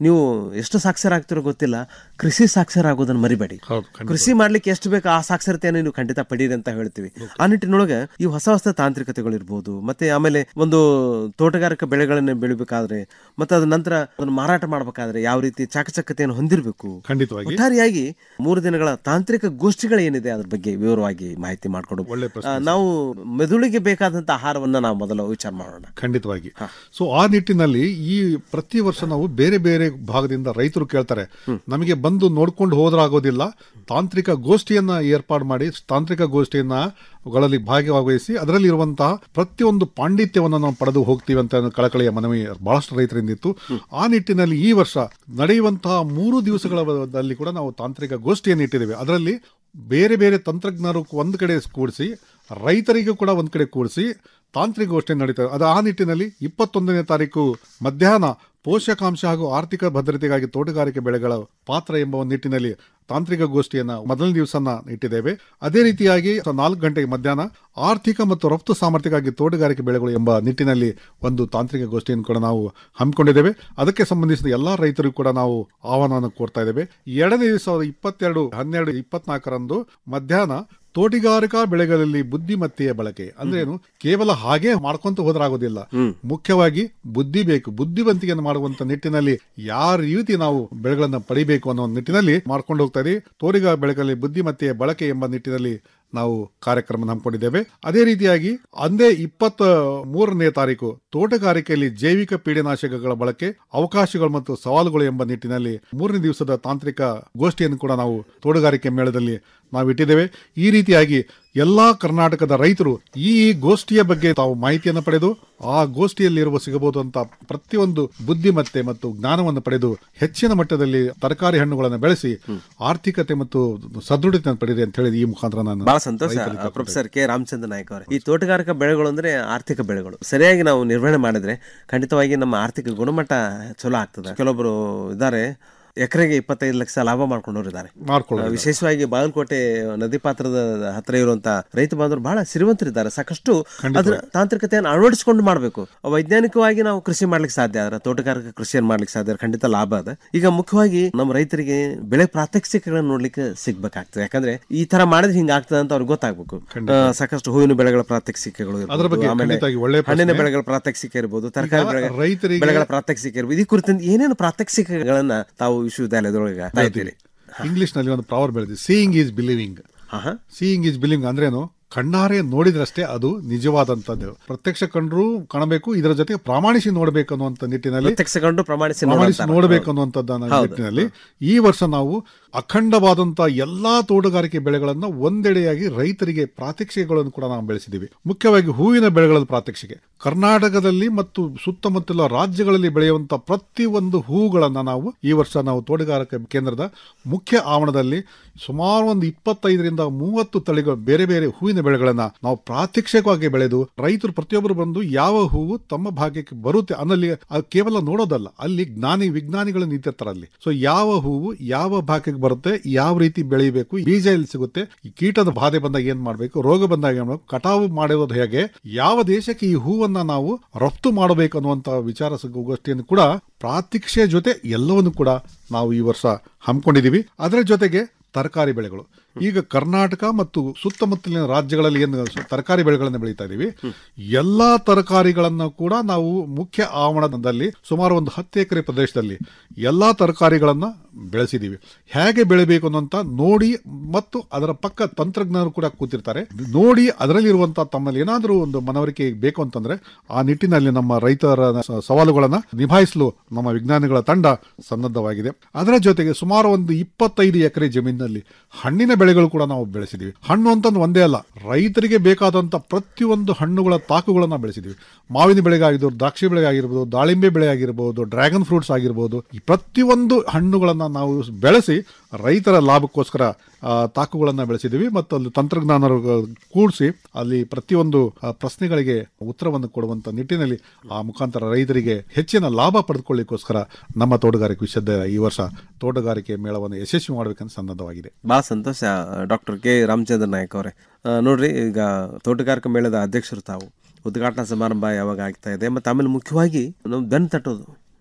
ನೀವು ಎಷ್ಟು ಸಾಕ್ಷರ ಆಗ್ತಿರೋ ಗೊತ್ತಿಲ್ಲ ಕೃಷಿ ಸಾಕ್ಷರ ಆಗೋದನ್ನ ಮರಿಬೇಡಿ ಕೃಷಿ ಮಾಡ್ಲಿಕ್ಕೆ ಎಷ್ಟು ಬೇಕು ಆ ಸಾಕ್ಷರತೆಯನ್ನು ನೀವು ಖಂಡಿತ ಪಡೀರಿ ಅಂತ ಹೇಳ್ತೀವಿ ಆ ನಿಟ್ಟಿನೊಳಗೆ ಈ ಹೊಸ ಹೊಸ ತಾಂತ್ರಿಕತೆಗಳಿರ್ಬೋದು ಮತ್ತೆ ಆಮೇಲೆ ಒಂದು ತೋಟಗಾರಿಕಾ ಬೆಳೆಗಳನ್ನ ಬೆಳಿಬೇಕಾದ್ರೆ ಮತ್ತೆ ಅದ ನಂತರ ಅದನ್ನ ಮಾರಾಟ ಮಾಡ್ಬೇಕಾದ್ರೆ ಯಾವ ರೀತಿ ಚಾಕಚಕ್ಯತೆಯನ್ನು ಹೊಂದಿರಬೇಕು ಖಂಡಿತವಾಗಿ ಒಟ್ಟಾರೆಯಾಗಿ ಮೂರು ದಿನಗಳ ತಾಂತ್ರಿಕ ಗೋಷ್ಠಿಗಳು ಏನಿದೆ ಅದ್ರ ಬಗ್ಗೆ ವಿವರವಾಗಿ ಮಾಹಿತಿ ಮಾಡ್ಕೊಡು ಒಳ್ಳೆ ಆ, ನಾವು ಮೆದುಳಿಗೆ ಬೇಕಾದಂತ ಆಹಾರವನ್ನ ನಾವು ಮೊದಲು ವಿಚಾರ ಮಾಡೋಣ ಖಂಡಿತವಾಗಿ ಸೊ ಆ ನಿಟ್ಟಿನಲ್ಲಿ ಈ ಪ್ರತಿ ವರ್ಷ ನಾವು ಬೇರೆ ಬೇರೆ ಭಾಗದಿಂದ ರೈತರು ಕೇಳ್ತಾರೆ ನಮಗೆ ಬಂದು ನೋಡ್ಕೊಂಡು ಹೋದ್ರಾಗೋದಿಲ್ಲ ತಾಂತ್ರಿಕ ಗೋಷ್ಠಿಯನ್ನ ಏರ್ಪಾಡು ಮಾಡಿ ತಾಂತ್ರಿಕ ಗೋಷ್ಠಿಯನ್ನ ಗಳಲ್ಲಿ ಭಾಗವಹಿಸಿ ಅದರಲ್ಲಿ ಇರುವಂತಹ ಪ್ರತಿಯೊಂದು ಪಾಂಡಿತ್ಯವನ್ನು ನಾವು ಪಡೆದು ಹೋಗ್ತೀವಿ ಅಂತ ಅನ್ನೋ ಕಳಕಳಿಯ ಮನವಿ ಬಹಳಷ್ಟು ರೈತರಿಂದ ಇತ್ತು ಆ ನಿಟ್ಟಿನಲ್ಲಿ ಈ ವರ್ಷ ನಡೆಯುವಂತಹ ಮೂರು ದಿವಸಗಳಲ್ಲಿ ಕೂಡ ನಾವು ತಾಂತ್ರಿಕ ಗೋಷ್ಠಿಯನ್ನು ಇಟ್ಟಿದ್ದೇವೆ ಅದರಲ್ಲಿ ಬೇರೆ ಬೇರೆ ತಂತ್ರಜ್ಞರು ಒಂದು ಕಡೆ ಕೂಡಿಸಿ ರೈತರಿಗೂ ಕೂಡ ಒಂದು ಕಡೆ ಕೂಡಿಸಿ ತಾಂತ್ರಿಕ ಗೋಷ್ಠಿ ನಡೀತದೆ ಅದು ಆ ನಿಟ್ಟಿನಲ್ಲಿ ಇಪ್ಪತ್ತೊಂದನೇ ತಾರೀಕು ಮಧ್ಯಾಹ್ನ ಪೋಷಕಾಂಶ ಹಾಗೂ ಆರ್ಥಿಕ ಭದ್ರತೆಗಾಗಿ ತೋಟಗಾರಿಕೆ ಬೆಳೆಗಳ ಪಾತ್ರ ಎಂಬ ಒಂದು ನಿಟ್ಟಿನಲ್ಲಿ ತಾಂತ್ರಿಕ ಗೋಷ್ಠಿಯನ್ನ ಮೊದಲನೇ ದಿವಸನ ಇಟ್ಟಿದ್ದೇವೆ ಅದೇ ರೀತಿಯಾಗಿ ನಾಲ್ಕು ಗಂಟೆಗೆ ಮಧ್ಯಾಹ್ನ ಆರ್ಥಿಕ ಮತ್ತು ರಫ್ತು ಸಾಮರ್ಥ್ಯಕ್ಕಾಗಿ ತೋಟಗಾರಿಕೆ ಬೆಳೆಗಳು ಎಂಬ ನಿಟ್ಟಿನಲ್ಲಿ ಒಂದು ತಾಂತ್ರಿಕ ಗೋಷ್ಠಿಯನ್ನು ಕೂಡ ನಾವು ಹಮ್ಮಿಕೊಂಡಿದ್ದೇವೆ ಅದಕ್ಕೆ ಸಂಬಂಧಿಸಿದ ಎಲ್ಲಾ ರೈತರಿಗೂ ಕೂಡ ನಾವು ಆಹ್ವಾನವನ್ನು ಕೋರ್ತಾ ಇದ್ದೇವೆ ಎರಡನೇ ದಿವಸ ಇಪ್ಪತ್ತೆರಡು ಹನ್ನೆರಡು ಇಪ್ಪತ್ನಾಲ್ಕರಂದು ಮಧ್ಯಾಹ್ನ ತೋಟಗಾರಿಕಾ ಬೆಳೆಗಳಲ್ಲಿ ಬುದ್ಧಿಮತ್ತೆಯ ಬಳಕೆ ಅಂದ್ರೇನು ಕೇವಲ ಹಾಗೆ ಮಾಡ್ಕೊಂತ ಹೋದ್ರಾಗೋದಿಲ್ಲ ಮುಖ್ಯವಾಗಿ ಬುದ್ಧಿ ಬೇಕು ಬುದ್ಧಿವಂತಿಕೆಯನ್ನು ಮಾಡುವಂತ ನಿಟ್ಟಿನಲ್ಲಿ ಯಾವ ರೀತಿ ನಾವು ಬೆಳೆಗಳನ್ನ ಪಡಿಬೇಕು ಅನ್ನೋ ಒಂದು ನಿಟ್ಟಿನಲ್ಲಿ ಮಾಡ್ಕೊಂಡು ಹೋಗ್ತಾ ಇದೀವಿ ತೋರಿಗಾ ಬೆಳೆಗಳಲ್ಲಿ ಬುದ್ಧಿಮತ್ತೆಯ ಬಳಕೆ ಎಂಬ ನಿಟ್ಟಿನಲ್ಲಿ ನಾವು ಕಾರ್ಯಕ್ರಮ ಹಮ್ಮಿಕೊಂಡಿದ್ದೇವೆ ಅದೇ ರೀತಿಯಾಗಿ ಅಂದೇ ಇಪ್ಪತ್ತ ಮೂರನೇ ತಾರೀಕು ತೋಟಗಾರಿಕೆಯಲ್ಲಿ ಜೈವಿಕ ಪೀಡನಾಶಕಗಳ ಬಳಕೆ ಅವಕಾಶಗಳು ಮತ್ತು ಸವಾಲುಗಳು ಎಂಬ ನಿಟ್ಟಿನಲ್ಲಿ ಮೂರನೇ ದಿವಸದ ತಾಂತ್ರಿಕ ಗೋಷ್ಠಿಯನ್ನು ಕೂಡ ನಾವು ತೋಟಗಾರಿಕೆ ಮೇಳದಲ್ಲಿ ನಾವು ಇಟ್ಟಿದ್ದೇವೆ ಈ ರೀತಿಯಾಗಿ ಎಲ್ಲಾ ಕರ್ನಾಟಕದ ರೈತರು ಈ ಈ ಗೋಷ್ಠಿಯ ಬಗ್ಗೆ ತಾವು ಮಾಹಿತಿಯನ್ನು ಪಡೆದು ಆ ಗೋಷ್ಠಿಯಲ್ಲಿರುವ ಸಿಗಬಹುದಂತ ಪ್ರತಿಯೊಂದು ಬುದ್ಧಿಮತ್ತೆ ಮತ್ತು ಜ್ಞಾನವನ್ನು ಪಡೆದು ಹೆಚ್ಚಿನ ಮಟ್ಟದಲ್ಲಿ ತರಕಾರಿ ಹಣ್ಣುಗಳನ್ನು ಬೆಳೆಸಿ ಆರ್ಥಿಕತೆ ಮತ್ತು ಸದೃಢತೆಯನ್ನು ಪಡೆಯಿರಿ ಅಂತ ಹೇಳಿ ಈ ಮುಖಾಂತರ ನಾನು ಬಹಳ ಸಂತೋಷ ರೈತರಿಗೆ ಕೇಳ್ಕೊಳ್ತೇನೆ. ಪ್ರೊಫೆಸರ್ ಕೆ ರಾಮಚಂದ್ರ ನಾಯ್ಕ ಅವರೇ ಈ ತೋಟಗಾರಿಕಾ ಬೆಳೆಗಳು ಅಂದ್ರೆ ಆರ್ಥಿಕ ಬೆಳೆಗಳು ಸರಿಯಾಗಿ ನಾವು ನಿರ್ವಹಣೆ ಮಾಡಿದ್ರೆ ಖಂಡಿತವಾಗಿ ನಮ್ಮ ಆರ್ಥಿಕ ಗುಣಮಟ್ಟ ಚಲೋ ಆಗ್ತದೆ ಕೆಲವೊಬ್ರು ಇದ್ದಾರೆ ಎಕರೆಗೆ ಇಪ್ಪತ್ತೈದು ಲಕ್ಷ ಲಾಭ ಮಾಡ್ಕೊಂಡವ್ರು ಇದ್ದಾರೆ ಮಾಡ್ಕೊಳ್ಳೋರು ವಿಶೇಷವಾಗಿ ಬಾಗಲಕೋಟೆ ನದಿ ಪಾತ್ರದ ಹತ್ರ ಇರುವಂತ ರೈತ ಬಾಂಧವರು ಬಹಳ ಶ್ರೀಮಂತರಿದ್ದಾರೆ ಸಾಕಷ್ಟು ಅದ್ರ ತಾಂತ್ರಿಕತೆಯನ್ನು ಅಳವಡಿಸಿಕೊಂಡು ಮಾಡಬೇಕು ವೈಜ್ಞಾನಿಕವಾಗಿ ನಾವು ಕೃಷಿ ಮಾಡ್ಲಿಕ್ಕೆ ಸಾಧ್ಯ ಆದ್ರೆ ತೋಟಗಾರಿಕಾ ಕೃಷಿಯನ್ನು ಮಾಡ್ಲಿಕ್ಕೆ ಸಾಧ್ಯ ಖಂಡಿತ ಲಾಭ ಅದ ಈಗ ಮುಖ್ಯವಾಗಿ ನಮ್ಮ ರೈತರಿಗೆ ಬೆಳೆ ಪ್ರಾತ್ಯಕ್ಷಿಕೆಗಳನ್ನ ನೋಡ್ಲಿಕ್ಕೆ ಸಿಗ್ಬೇಕಾಗ್ತದೆ ಯಾಕಂದ್ರೆ ಈ ತರ ಮಾಡಿದ್ರೆ ಹಿಂಗ ಆಗ್ತದೆ ಅಂತ ಅವ್ರಿಗೆ ಗೊತ್ತಾಗ್ಬೇಕು ಆ, ಸಾಕಷ್ಟು ಹೂವಿನ ಬೆಳೆಗಳ ಪ್ರಾತ್ಯಕ್ಷಿಕೆಗಳು ಇರ್ಬೋದು. ಅದ್ರ ಬಗ್ಗೆ ಆಮೇಲೆ ಖಂಡಿತವಾಗಿ ಒಳ್ಳೆ ಪ್ರಶ್ನೆ. ಹಣ್ಣಿನ ಬೆಳೆಗಳ ಪ್ರಾತ್ಯಕ್ಷಿಕೆ ಇರ್ಬೋದು ತರಕಾರಿ ಈಗ ಬೆಳೆ ರೈತರಿಗೆ- ಬೆಳೆಗಳ ಪ್ರಾತ್ಯಕ್ಷಿಕೆ ಇರ್ಬೋದು ಈ ಕುರಿತಂತೆ ಏನೇನು ಪ್ರಾತ್ಯಕ್ಷಿಕೆಗಳನ್ನ ತಾವು ವಿಶ್ವವಿದ್ಯಾಲಯದೊಳಗೆ ಹೇಳ್ತೀರಿ ಇಂಗ್ಲಿಷ್ ನಲ್ಲಿ ಒಂದು ಪ್ರಾವರ್ ಬೆಳೆದಿದೆ seeing is believing seeing is believing ಅಂದ್ರೇನು ಕಣ್ಣಾರೆ ನೋಡಿದ್ರಷ್ಟೇ ಅದು ನಿಜವಾದಂತದ್ದು ಪ್ರತ್ಯಕ್ಷ ಕಂಡ್ರು ಕಾಣಬೇಕು ಇದರ ಜೊತೆಗೆ ಪ್ರಾಮಾಣಿಸಿ ನೋಡಬೇಕು ಅನ್ನುವಂತ ನಿಟ್ಟಿನಲ್ಲಿ ಪ್ರತ್ಯಕ್ಷ ಕಂಡು ಪ್ರಮಾಣಿಸಿ ಪ್ರಾಮಾಣಿಸಿ ನೋಡಂತಾರ. ನೋಡಬೇಕು ಹೌದು. ಅನ್ನುವಂಥದ್ದನ್ನ ಹೌದು. ನಿಟ್ಟಿನಲ್ಲಿ ಈ ವರ್ಷ ನಾವು ಅಖಂಡವಾದಂತ ಎಲ್ಲಾ ತೋಟಗಾರಿಕೆ ಬೆಳೆಗಳನ್ನ ಒಂದೆಡೆಯಾಗಿ ರೈತರಿಗೆ ಪ್ರಾತ್ಯಕ್ಷಿಕೆಗಳನ್ನು ಕೂಡ ನಾವು ಬೆಳೆಸಿದ್ದೀವಿ ಮುಖ್ಯವಾಗಿ ಹೂವಿನ ಬೆಳೆಗಳ ಪ್ರಾತ್ಯಕ್ಷಿಕೆ ಕರ್ನಾಟಕದಲ್ಲಿ ಮತ್ತು ಸುತ್ತಮುತ್ತಲ ರಾಜ್ಯಗಳಲ್ಲಿ ಬೆಳೆಯುವಂತ ಪ್ರತಿಯೊಂದು ಹೂಗಳನ್ನ ನಾವು ಈ ವರ್ಷ ನಾವು ತೋಟಗಾರಿಕೆ ಕೇಂದ್ರದ ಮುಖ್ಯ ಆವರಣದಲ್ಲಿ ಸುಮಾರು ಒಂದು ಇಪ್ಪತ್ತೈದರಿಂದ ಮೂವತ್ತು ತಳಿಗಳು ಬೇರೆ ಬೇರೆ ಹೂವಿನ ಬೆಳೆಗಳನ್ನ ನಾವು ಪ್ರಾತ್ಯಕ್ಷಿಕವಾಗಿ ಬೆಳೆದು ರೈತರು ಪ್ರತಿಯೊಬ್ಬರು ಬಂದು ಯಾವ ಹೂವು ತಮ್ಮ ಭಾಗ್ಯಕ್ಕೆ ಬರುತ್ತೆ ಅನ್ನಲ್ಲಿ ಅದು ಕೇವಲ ನೋಡೋದಲ್ಲ ಅಲ್ಲಿ ಜ್ಞಾನಿ ವಿಜ್ಞಾನಿಗಳು ನಿಂತಿರ್ತಾರೆ ಅಲ್ಲಿ ಸೊ ಯಾವ ಹೂವು ಯಾವ ಭಾಗಕ್ಕೆ ಬರುತ್ತೆ ಯಾವ ರೀತಿ ಬೆಳಿಬೇಕು ಬೀಜ ಎಲ್ಲಿ ಸಿಗುತ್ತೆ ಈ ಕೀಟದ ಬಾಧೆ ಬಂದಾಗ ಏನ್ ಮಾಡ್ಬೇಕು ರೋಗ ಬಂದಾಗ ಏನ್ ಮಾಡ್ಬೇಕು ಕಟಾವು ಮಾಡೋದು ಹೇಗೆ ಯಾವ ದೇಶಕ್ಕೆ ಈ ಹೂವನ್ನ ನಾವು ರಫ್ತು ಮಾಡಬೇಕು ಅನ್ನುವಂತ ವಿಚಾರ ಗೋಷ್ಠಿಯನ್ನು ಕೂಡ ಪ್ರಾತ್ಯಕ್ಷಿಯ ಜೊತೆ ಎಲ್ಲವನ್ನು ಕೂಡ ನಾವು ಈ ವರ್ಷ ಹಮ್ಮಿಕೊಂಡಿದೀವಿ ಅದರ ಜೊತೆಗೆ ತರಕಾರಿ ಬೆಳೆಗಳು ಈಗ ಕರ್ನಾಟಕ ಮತ್ತು ಸುತ್ತಮುತ್ತಲಿನ ರಾಜ್ಯಗಳಲ್ಲಿ ಏನು ತರಕಾರಿ ಬೆಳೆಗಳನ್ನು ಬೆಳೀತಾ ಇದೀವಿ ಎಲ್ಲಾ ತರಕಾರಿಗಳನ್ನ ಕೂಡ ನಾವು ಮುಖ್ಯ ಆವರಣದಲ್ಲಿ ಸುಮಾರು ಒಂದು ಹತ್ತು ಎಕರೆ ಪ್ರದೇಶದಲ್ಲಿ ಎಲ್ಲಾ ತರಕಾರಿಗಳನ್ನ ಬೆಳೆಸಿದೀವಿ ಹೇಗೆ ಬೆಳಿಬೇಕು ಅನ್ನೋಂತ ನೋಡಿ ಮತ್ತು ಅದರ ಪಕ್ಕ ತಂತ್ರಜ್ಞರು ಕೂಡ ಕೂತಿರ್ತಾರೆ ನೋಡಿ ಅದರಲ್ಲಿರುವಂತಹ ತಮ್ಮಲ್ಲಿ ಏನಾದರೂ ಒಂದು ಮನವರಿಕೆ ಬೇಕು ಅಂತಂದ್ರೆ ಆ ನಿಟ್ಟಿನಲ್ಲಿ ನಮ್ಮ ರೈತರ ಸ- ಸವಾಲುಗಳನ್ನ ನಿಭಾಯಿಸಲು ನಮ್ಮ ವಿಜ್ಞಾನಿಗಳ ತಂಡ ಸನ್ನದ್ಧವಾಗಿದೆ ಅದರ ಜೊತೆಗೆ ಸುಮಾರು ಒಂದು ಇಪ್ಪತ್ತೈದು ಎಕರೆ ಜಮೀನಿನಲ್ಲಿ ಹಣ್ಣಿನ ಬೆಳೆಗಳು ಕೂಡ ನಾವು ಬೆಳೆಸಿದೀವಿ ಹಣ್ಣು ಅಂತಂದು ಒಂದೇ ಅಲ್ಲ ರೈತರಿಗೆ ಬೇಕಾದಂತ ಪ್ರತಿಯೊಂದು ಹಣ್ಣುಗಳ ತಾಕುಗಳನ್ನ ಬೆಳೆಸಿದೀವಿ ಮಾವಿನ ಬೆಳೆಗಾಗಿರ್ಬೋದು ದ್ರಾಕ್ಷಿ ಬೆಳೆಗಾಗಿರ್ಬೋದು ದಾಳಿಂಬೆ ಬೆಳೆ ಆಗಿರ್ಬೋದು ಡ್ರ್ಯಾಗನ್ ಫ್ರೂಟ್ಸ್ ಆಗಿರ್ಬೋದು ಈ ಪ್ರತಿಯೊಂದು ಹಣ್ಣುಗಳನ್ನ ನಾವು ಬೆಳೆಸಿ ರೈತರ ಲಾಭಕ್ಕೋಸ್ಕರ ಆ, ತಾಕುಗಳನ್ನ ಬೆಳೆಸಿದೀವಿ ಮತ್ತು ಅಲ್ಲಿ ತಂತ್ರಜ್ಞಾನ ಕೂಡಿಸಿ ಅಲ್ಲಿ ಪ್ರತಿಯೊಂದು ಆ, ಪ್ರಶ್ನೆಗಳಿಗೆ ಉತ್ತರವನ್ನು ಕೊಡುವಂತ ನಿಟ್ಟಿನಲ್ಲಿ ಆ ಮುಖಾಂತರ ರೈತರಿಗೆ ಹೆಚ್ಚಿನ ಲಾಭ ಪಡೆದುಕೊಳ್ಳಿಕ್ಕೋಸ್ಕರ ನಮ್ಮ ತೋಟಗಾರಿಕೆ ವಿಶ್ವವಿದ್ಯಾಲಯ ಈ ವರ್ಷ ತೋಟಗಾರಿಕೆ ಮೇಳವನ್ನು ಯಶಸ್ವಿ ಮಾಡಬೇಕಂತ ಸನ್ನದ್ಧವಾಗಿದೆ ಬಹಳ ಸಂತೋಷ ಡಾಕ್ಟರ್ ಕೆ ರಾಮಚಂದ್ರ ನಾಯಕ್ ಅವರೇ ಆ, ನೋಡ್ರಿ ಈಗ ತೋಟಗಾರಿಕಾ ಮೇಳದ ಅಧ್ಯಕ್ಷರು ತಾವು ಉದ್ಘಾಟನಾ ಸಮಾರಂಭ ಯಾವಾಗ ಆಗ್ತಾ ಇದೆ ಮತ್ತು ಆಮೇಲೆ ಮುಖ್ಯವಾಗಿ ನಾವು ಬೆನ್ನು ತಟ್ಟೋದು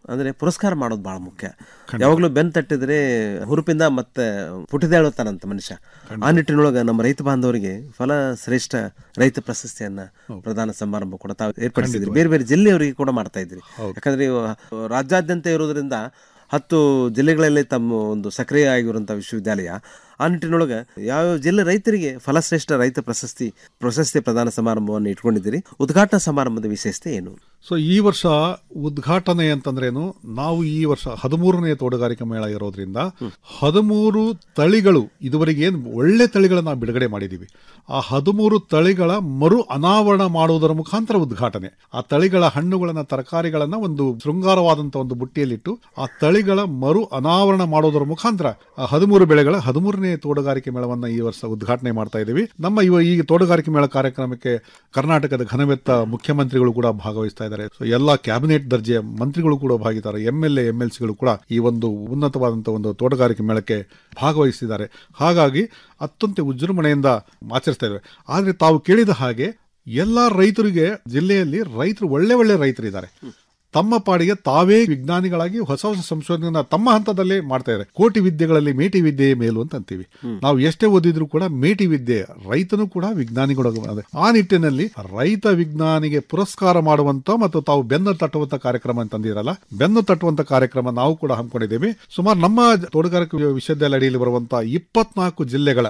ಅಂದ್ರೆ ಪುರಸ್ಕಾರ ಮಾಡೋದು ಬಹಳ ಮುಖ್ಯ ಯಾವಾಗಲೂ ಬೆನ್ ತಟ್ಟಿದ್ರೆ ಹುರುಪಿಂದ ಮತ್ತೆ ಪುಟಿದೇಳುತ್ತಾನಂತ ಮನುಷ್ಯ ಆ ನಿಟ್ಟಿನೊಳಗೆ ನಮ್ಮ ರೈತ ಬಾಂಧವರಿಗೆ ಫಲ ಶ್ರೇಷ್ಠ ರೈತ ಪ್ರಶಸ್ತಿಯನ್ನ ಪ್ರಧಾನ ಸಮಾರಂಭ ಕೂಡ ತಾವು ಏರ್ಪಡಿಸಿದ್ರಿ ಬೇರೆ ಬೇರೆ ಜಿಲ್ಲೆಯವರಿಗೆ ಕೂಡ ಮಾಡ್ತಾ ಇದ್ರಿ ಯಾಕಂದ್ರೆ ಇವು ರಾಜ್ಯಾದ್ಯಂತ ಇರೋದ್ರಿಂದ ಹತ್ತು ಜಿಲ್ಲೆಗಳಲ್ಲಿ ತಮ್ಮ ಒಂದು ಸಕ್ರಿಯ ಆಗಿರುವಂತಹ ವಿಶ್ವವಿದ್ಯಾಲಯ ಆ ನಿಟ್ಟಿನೊಳಗೆ ಯಾವ್ಯಾವ ಜಿಲ್ಲೆ ರೈತರಿಗೆ ಫಲಶ್ರೇಷ್ಠ ರೈತ ಪ್ರಶಸ್ತಿ ಪ್ರಶಸ್ತಿ ಪ್ರದಾನ ಸಮಾರಂಭವನ್ನು ಇಟ್ಕೊಂಡಿದ್ದೀರಿ ಉದ್ಘಾಟನಾ ಸಮಾರಂಭದ ವಿಶೇಷತೆ ಏನು ಸೊ ಈ ವರ್ಷ ಉದ್ಘಾಟನೆ ಅಂತಂದ್ರೇನು ನಾವು ಈ ವರ್ಷ ಹದಿಮೂರನೇ ತೋಟಗಾರಿಕೆ ಮೇಳ ಇರೋದ್ರಿಂದ ಹದಿಮೂರು ತಳಿಗಳು ಇದುವರೆಗೆ ಏನು ಒಳ್ಳೆ ತಳಿಗಳನ್ನ ನಾವು ಬಿಡುಗಡೆ ಮಾಡಿದ್ದೀವಿ ಆ ಹದಿಮೂರು ತಳಿಗಳ ಮರು ಅನಾವರಣ ಮಾಡುವುದರ ಮುಖಾಂತರ ಉದ್ಘಾಟನೆ ಆ ತಳಿಗಳ ಹಣ್ಣುಗಳನ್ನ ತರಕಾರಿಗಳನ್ನ ಒಂದು ಶೃಂಗಾರವಾದಂತಹ ಒಂದು ಬುಟ್ಟಿಯಲ್ಲಿಟ್ಟು ಆ ತಳಿಗಳ ಮರು ಅನಾವರಣ ಮಾಡೋದರ ಮುಖಾಂತರ ಆ ಹದಿಮೂರು ಬೆಳೆಗಳ ಹದಿಮೂರನೇ ತೋಟಗಾರಿಕೆ ಮೇಳವನ್ನ ಈ ವರ್ಷ ಉದ್ಘಾಟನೆ ಮಾಡ್ತಾ ಇದ್ದೀವಿ ನಮ್ಮ ಇವ ಈ ತೋಟಗಾರಿಕೆ ಮೇಳ ಕಾರ್ಯಕ್ರಮಕ್ಕೆ ಕರ್ನಾಟಕದ ಘನವೆತ್ತ ಮುಖ್ಯಮಂತ್ರಿಗಳು ಕೂಡ ಭಾಗವಹಿಸ್ತಾ ಇದ್ದಾರೆ ಸೊ ಎಲ್ಲಾ ಕ್ಯಾಬಿನೆಟ್ ದರ್ಜೆಯ ಮಂತ್ರಿಗಳು ಕೂಡ ಭಾಗಿದ್ದಾರೆ M L A M L ಸಿಗಳು ಕೂಡ ಈ ಒಂದು ಉನ್ನತವಾದಂತಹ ಒಂದು ತೋಟಗಾರಿಕೆ ಮೇಳಕ್ಕೆ ಭಾಗವಹಿಸಿದ್ದಾರೆ ಹಾಗಾಗಿ ಅತ್ಯಂತ ವಿಜೃಂಭಣೆಯಿಂದ ಆಚರಿಸ್ತಾ ಇದ್ದಾರೆ ಆದ್ರೆ ತಾವು ಕೇಳಿದ ಹಾಗೆ ಎಲ್ಲಾ ರೈತರಿಗೆ ಜಿಲ್ಲೆಯಲ್ಲಿ ರೈತರು ಒಳ್ಳೆ ಒಳ್ಳೆ ರೈತರಿದ್ದಾರೆ ತಮ್ಮ ಪಾಡಿಗೆ ತಾವೇ ವಿಜ್ಞಾನಿಗಳಾಗಿ ಹೊಸ ಹೊಸ ಸಂಶೋಧನೆಯನ್ನ ತಮ್ಮ ಹಂತದಲ್ಲೇ ಮಾಡ್ತಾ ಇದ್ದಾರೆ ಕೋಟಿ ವಿದ್ಯೆಗಳಲ್ಲಿ ಮೇಟಿ ವಿದ್ಯೆಯೇ ಮೇಲು ಅಂತ ಅಂತೀವಿ ನಾವು ಎಷ್ಟೇ ಓದಿದ್ರು ಕೂಡ ಮೇಟಿ ವಿದ್ಯೆ ರೈತನು ಕೂಡ ವಿಜ್ಞಾನಿಗಳು ಅದೇ. ಆ ನಿಟ್ಟಿನಲ್ಲಿ ರೈತ ವಿಜ್ಞಾನಿಗೆ ಪುರಸ್ಕಾರ ಮಾಡುವಂತ ಮತ್ತು ತಾವು ಬೆನ್ನು ತಟ್ಟುವಂತ ಕಾರ್ಯಕ್ರಮ ಅಂತಂದಿರಲ್ಲ ಬೆನ್ನು ತಟ್ಟುವಂತ ಕಾರ್ಯಕ್ರಮ ನಾವು ಕೂಡ ಹಮ್ಮಿಕೊಂಡಿದ್ದೇವೆ ಸುಮಾರು ನಮ್ಮ ತೋಟಗಾರಿಕೆ ವಿಶ್ವವಿದ್ಯಾಲಯ ಅಡಿಯಲ್ಲಿ ಬರುವಂತಹ ಇಪ್ಪತ್ನಾಲ್ಕು ಜಿಲ್ಲೆಗಳ